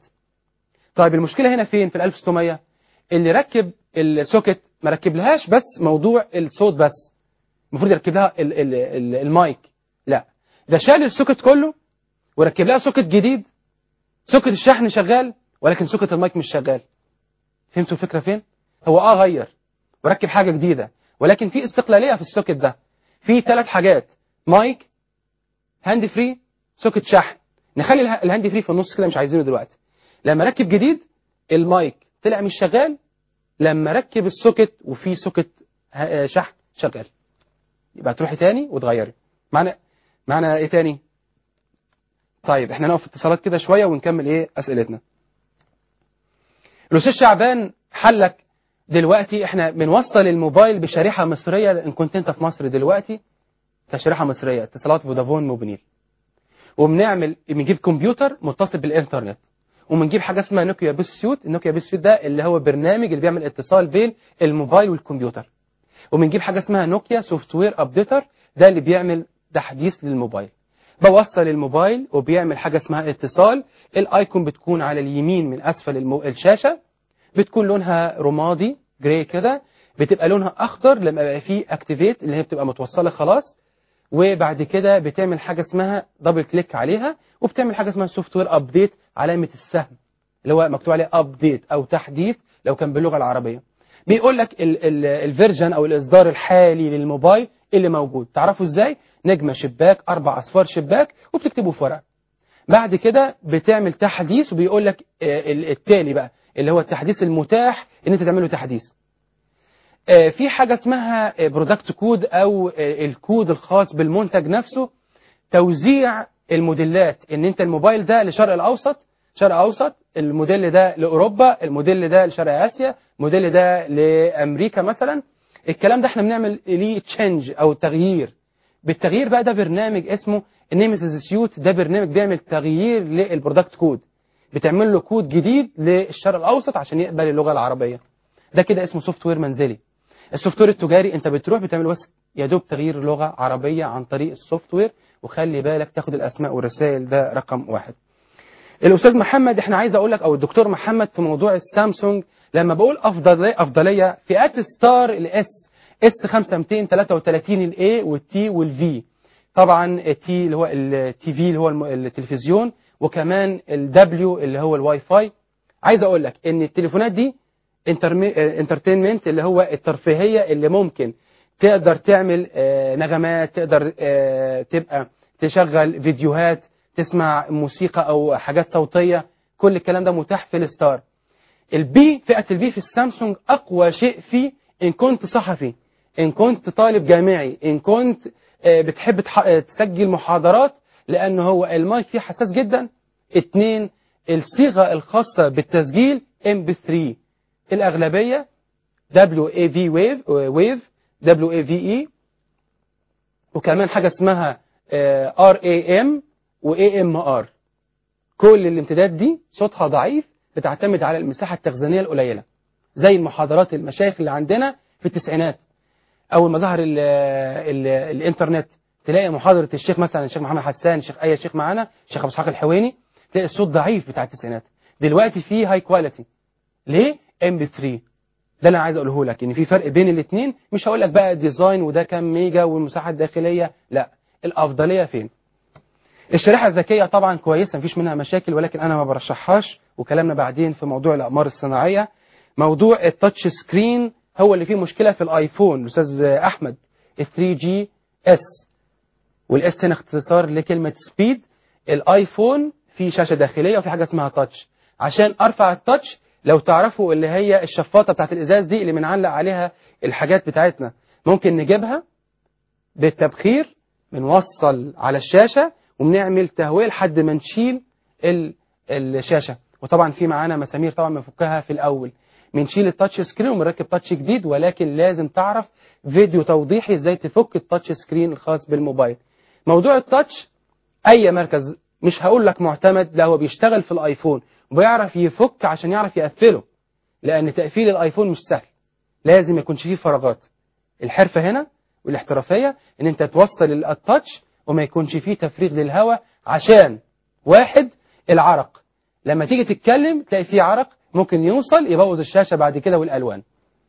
طيب المشكله هنا فين في ال 1600 اللي ركب السوكت ما ركبلهاش بس موضوع الصوت بس المفروض يركب لها ال ال ال المايك لا ده شال السوكت كله وركب لها سوكت جديد سوكت الشحن شغال ولكن سوكت المايك مش شغال فهمتوا الفكره فين هو اه غير وركب حاجه جديده ولكن في استقلاليه في السوكت ده في ثلاث حاجات مايك هاند فري سوكت شحن نخلي اله- الهاند فري في النص كده مش عايزينه دلوقتي لما ركب جديد المايك طلع مش شغال لما ركب السوكت وفي سوكت ه- شحن شغال يبقى تروحي تاني وتغيري معنى معنى ايه تاني طيب احنا نقف اتصالات كده شويه ونكمل ايه اسئلتنا الاستاذ شعبان حلك دلوقتي احنا بنوصل الموبايل بشريحه مصريه ان كنت انت في مصر دلوقتي كشريحه مصريه اتصالات فودافون موبينيل وبنعمل بنجيب كمبيوتر متصل بالانترنت وبنجيب حاجه اسمها نوكيا بيس سيوت النوكيا بيس سيوت ده اللي هو برنامج اللي بيعمل اتصال بين الموبايل والكمبيوتر وبنجيب حاجه اسمها نوكيا سوفت وير ابديتر ده اللي بيعمل تحديث للموبايل بوصل الموبايل وبيعمل حاجه اسمها اتصال الايكون بتكون على اليمين من اسفل المو... الشاشه بتكون لونها رمادي جراي كده بتبقى لونها اخضر لما يبقى فيه اكتيفيت اللي هي بتبقى متوصله خلاص وبعد كده بتعمل حاجه اسمها دبل كليك عليها وبتعمل حاجه اسمها سوفت وير ابديت علامه السهم اللي هو مكتوب عليه ابديت او تحديث لو كان باللغه العربيه بيقول لك الفيرجن او الاصدار الحالي للموبايل اللي موجود تعرفوا ازاي نجمه شباك اربع اصفار شباك وبتكتبه في ورقه بعد كده بتعمل تحديث وبيقول لك آه، ال- التالي بقى اللي هو التحديث المتاح ان انت تعمله تحديث آه، في حاجه اسمها برودكت كود او آه، الكود الخاص بالمنتج نفسه توزيع الموديلات ان انت الموبايل ده لشرق الاوسط شرق اوسط الموديل ده لاوروبا الموديل ده لشرق اسيا الموديل ده لامريكا مثلا الكلام ده احنا بنعمل ليه تشينج او تغيير بالتغيير بقى ده برنامج اسمه نيمسيس سيوت ده برنامج بيعمل تغيير للبرودكت كود بتعمل له كود جديد للشرق الاوسط عشان يقبل اللغه العربيه ده كده اسمه سوفت وير منزلي السوفت وير التجاري انت بتروح بتعمل بس يا دوب تغيير لغه عربيه عن طريق السوفت وير وخلي بالك تاخد الاسماء والرسائل ده رقم واحد الاستاذ محمد احنا عايز اقول لك او الدكتور محمد في موضوع السامسونج لما بقول افضليه افضليه فئات ستار الاس اس 5233 الاي والتي والفي طبعا التي اللي هو التي في اللي هو الم- التلفزيون وكمان الدبليو اللي هو الواي فاي عايز اقول لك ان التليفونات دي انترتينمنت اللي هو الترفيهيه اللي ممكن تقدر تعمل آه، نغمات تقدر آه، تبقى تشغل فيديوهات تسمع موسيقى او حاجات صوتيه كل الكلام ده متاح في الستار البي فئه البي في السامسونج اقوى شيء فيه ان كنت صحفي ان كنت طالب جامعي ان كنت آه، بتحب تح- آه، تسجل محاضرات لان هو المايك فيه حساس جدا اتنين الصيغه الخاصه بالتسجيل ام بي 3 الاغلبيه دبليو اي في ويف ويف دبليو اي في اي وكمان حاجه اسمها ار اي ام واي ام ار كل الامتداد دي صوتها ضعيف بتعتمد على المساحه التخزينيه القليله زي المحاضرات المشايخ اللي عندنا في التسعينات اول ما ظهر ال ال الانترنت تلاقي محاضره الشيخ مثلا الشيخ محمد حسان الشيخ اي شيخ معانا الشيخ ابو اسحاق الحويني تلاقي الصوت ضعيف بتاع التسعينات دلوقتي في هاي كواليتي ليه ام بي 3 ده اللي انا عايز اقوله لك ان في فرق بين الاثنين مش هقول لك بقى ديزاين وده كام ميجا والمساحه الداخليه لا الافضليه فين الشريحه الذكيه طبعا كويسه مفيش منها مشاكل ولكن انا ما برشحهاش وكلامنا بعدين في موضوع الاقمار الصناعيه موضوع التاتش سكرين هو اللي فيه مشكله في الايفون الاستاذ احمد 3 جي اس والاس هنا اختصار لكلمه سبيد الايفون فيه شاشه داخليه وفي حاجه اسمها تاتش عشان ارفع التاتش لو تعرفوا اللي هي الشفاطه بتاعت الازاز دي اللي بنعلق عليها الحاجات بتاعتنا ممكن نجيبها بالتبخير بنوصل على الشاشه وبنعمل تهويه لحد ما نشيل ال- الشاشه وطبعا في معانا مسامير طبعا بنفكها في الاول بنشيل التاتش سكرين ونركب تاتش جديد ولكن لازم تعرف فيديو توضيحي ازاي تفك التاتش سكرين الخاص بالموبايل موضوع التاتش اي مركز مش هقول لك معتمد لا هو بيشتغل في الايفون وبيعرف يفك عشان يعرف يقفله لان تقفيل الايفون مش سهل لازم يكونش فيه فراغات الحرفه هنا والاحترافيه ان انت توصل التاتش وما يكونش فيه تفريغ للهواء عشان واحد العرق لما تيجي تتكلم تلاقي فيه عرق ممكن يوصل يبوظ الشاشه بعد كده والالوان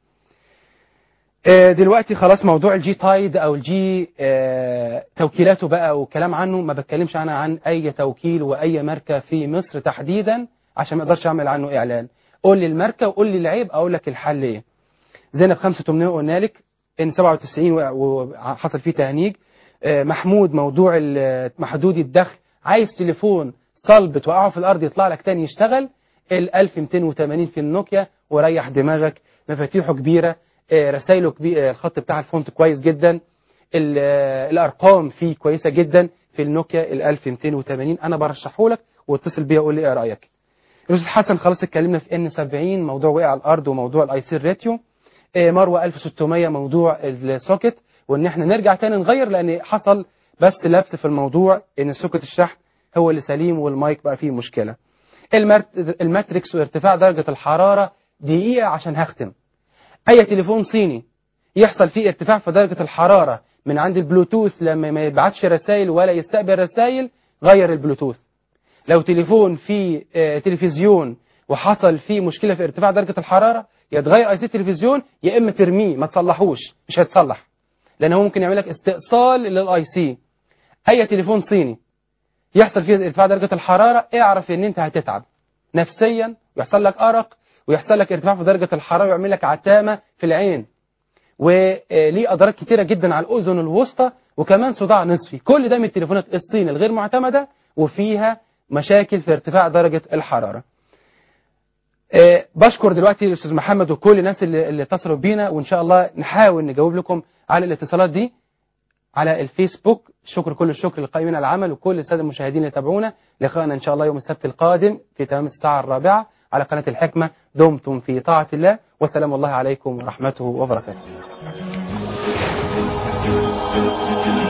آه، دلوقتي خلاص موضوع الجي تايد او الجي آه، توكيلاته بقى وكلام عنه ما بتكلمش انا عن اي توكيل واي ماركه في مصر تحديدا عشان ما اقدرش اعمل عنه اعلان قول لي الماركه وقول لي العيب اقول لك الحل ايه زينب 5800 قلنا لك ان 97 و- وحصل فيه تهنيج آه، محمود موضوع ال- محدود الدخل عايز تليفون صلب توقعه في الارض يطلع لك تاني يشتغل ال 1280 في النوكيا وريح دماغك مفاتيحه كبيره آه، رسايله كبيرة الخط بتاع الفونت كويس جدا ال- آه، الارقام فيه كويسه جدا في النوكيا ال 1280 انا برشحه لك واتصل بيا وقول لي ايه رايك الاستاذ حسن خلاص اتكلمنا في ان 70 موضوع وقع على الارض وموضوع الاي سي ريتيو آه، مروه 1600 موضوع السوكت وان احنا نرجع تاني نغير لان حصل بس لبس في الموضوع ان سوكت الشحن هو اللي سليم والمايك بقى فيه مشكله المات- الماتريكس وارتفاع درجه الحراره دقيقه عشان هختم اي تليفون صيني يحصل فيه ارتفاع في درجه الحراره من عند البلوتوث لما ما يبعتش رسائل ولا يستقبل رسائل غير البلوتوث لو تليفون فيه آه، تلفزيون وحصل فيه مشكله في ارتفاع درجه الحراره يا تغير اي سي التلفزيون يا اما ترميه ما تصلحوش مش هيتصلح لان هو ممكن يعمل لك استئصال للاي سي اي تليفون صيني يحصل فيه ارتفاع درجه الحراره اعرف ان انت هتتعب نفسيا ويحصل لك ارق ويحصل لك ارتفاع في درجه الحراره ويعمل لك عتامه في العين وليه اضرار كتيره جدا على الاذن الوسطى وكمان صداع نصفي كل ده من التليفونات الصين الغير معتمده وفيها مشاكل في ارتفاع درجه الحراره آه، بشكر دلوقتي الاستاذ محمد وكل الناس اللي, اللي اتصلوا بينا وان شاء الله نحاول نجاوب لكم على الاتصالات دي على الفيسبوك شكر كل الشكر للقائمين على العمل وكل الساده المشاهدين اللي تابعونا لقاءنا ان شاء الله يوم السبت القادم في تمام الساعه الرابعه على قناه الحكمه دمتم في طاعه الله وسلام الله عليكم ورحمته وبركاته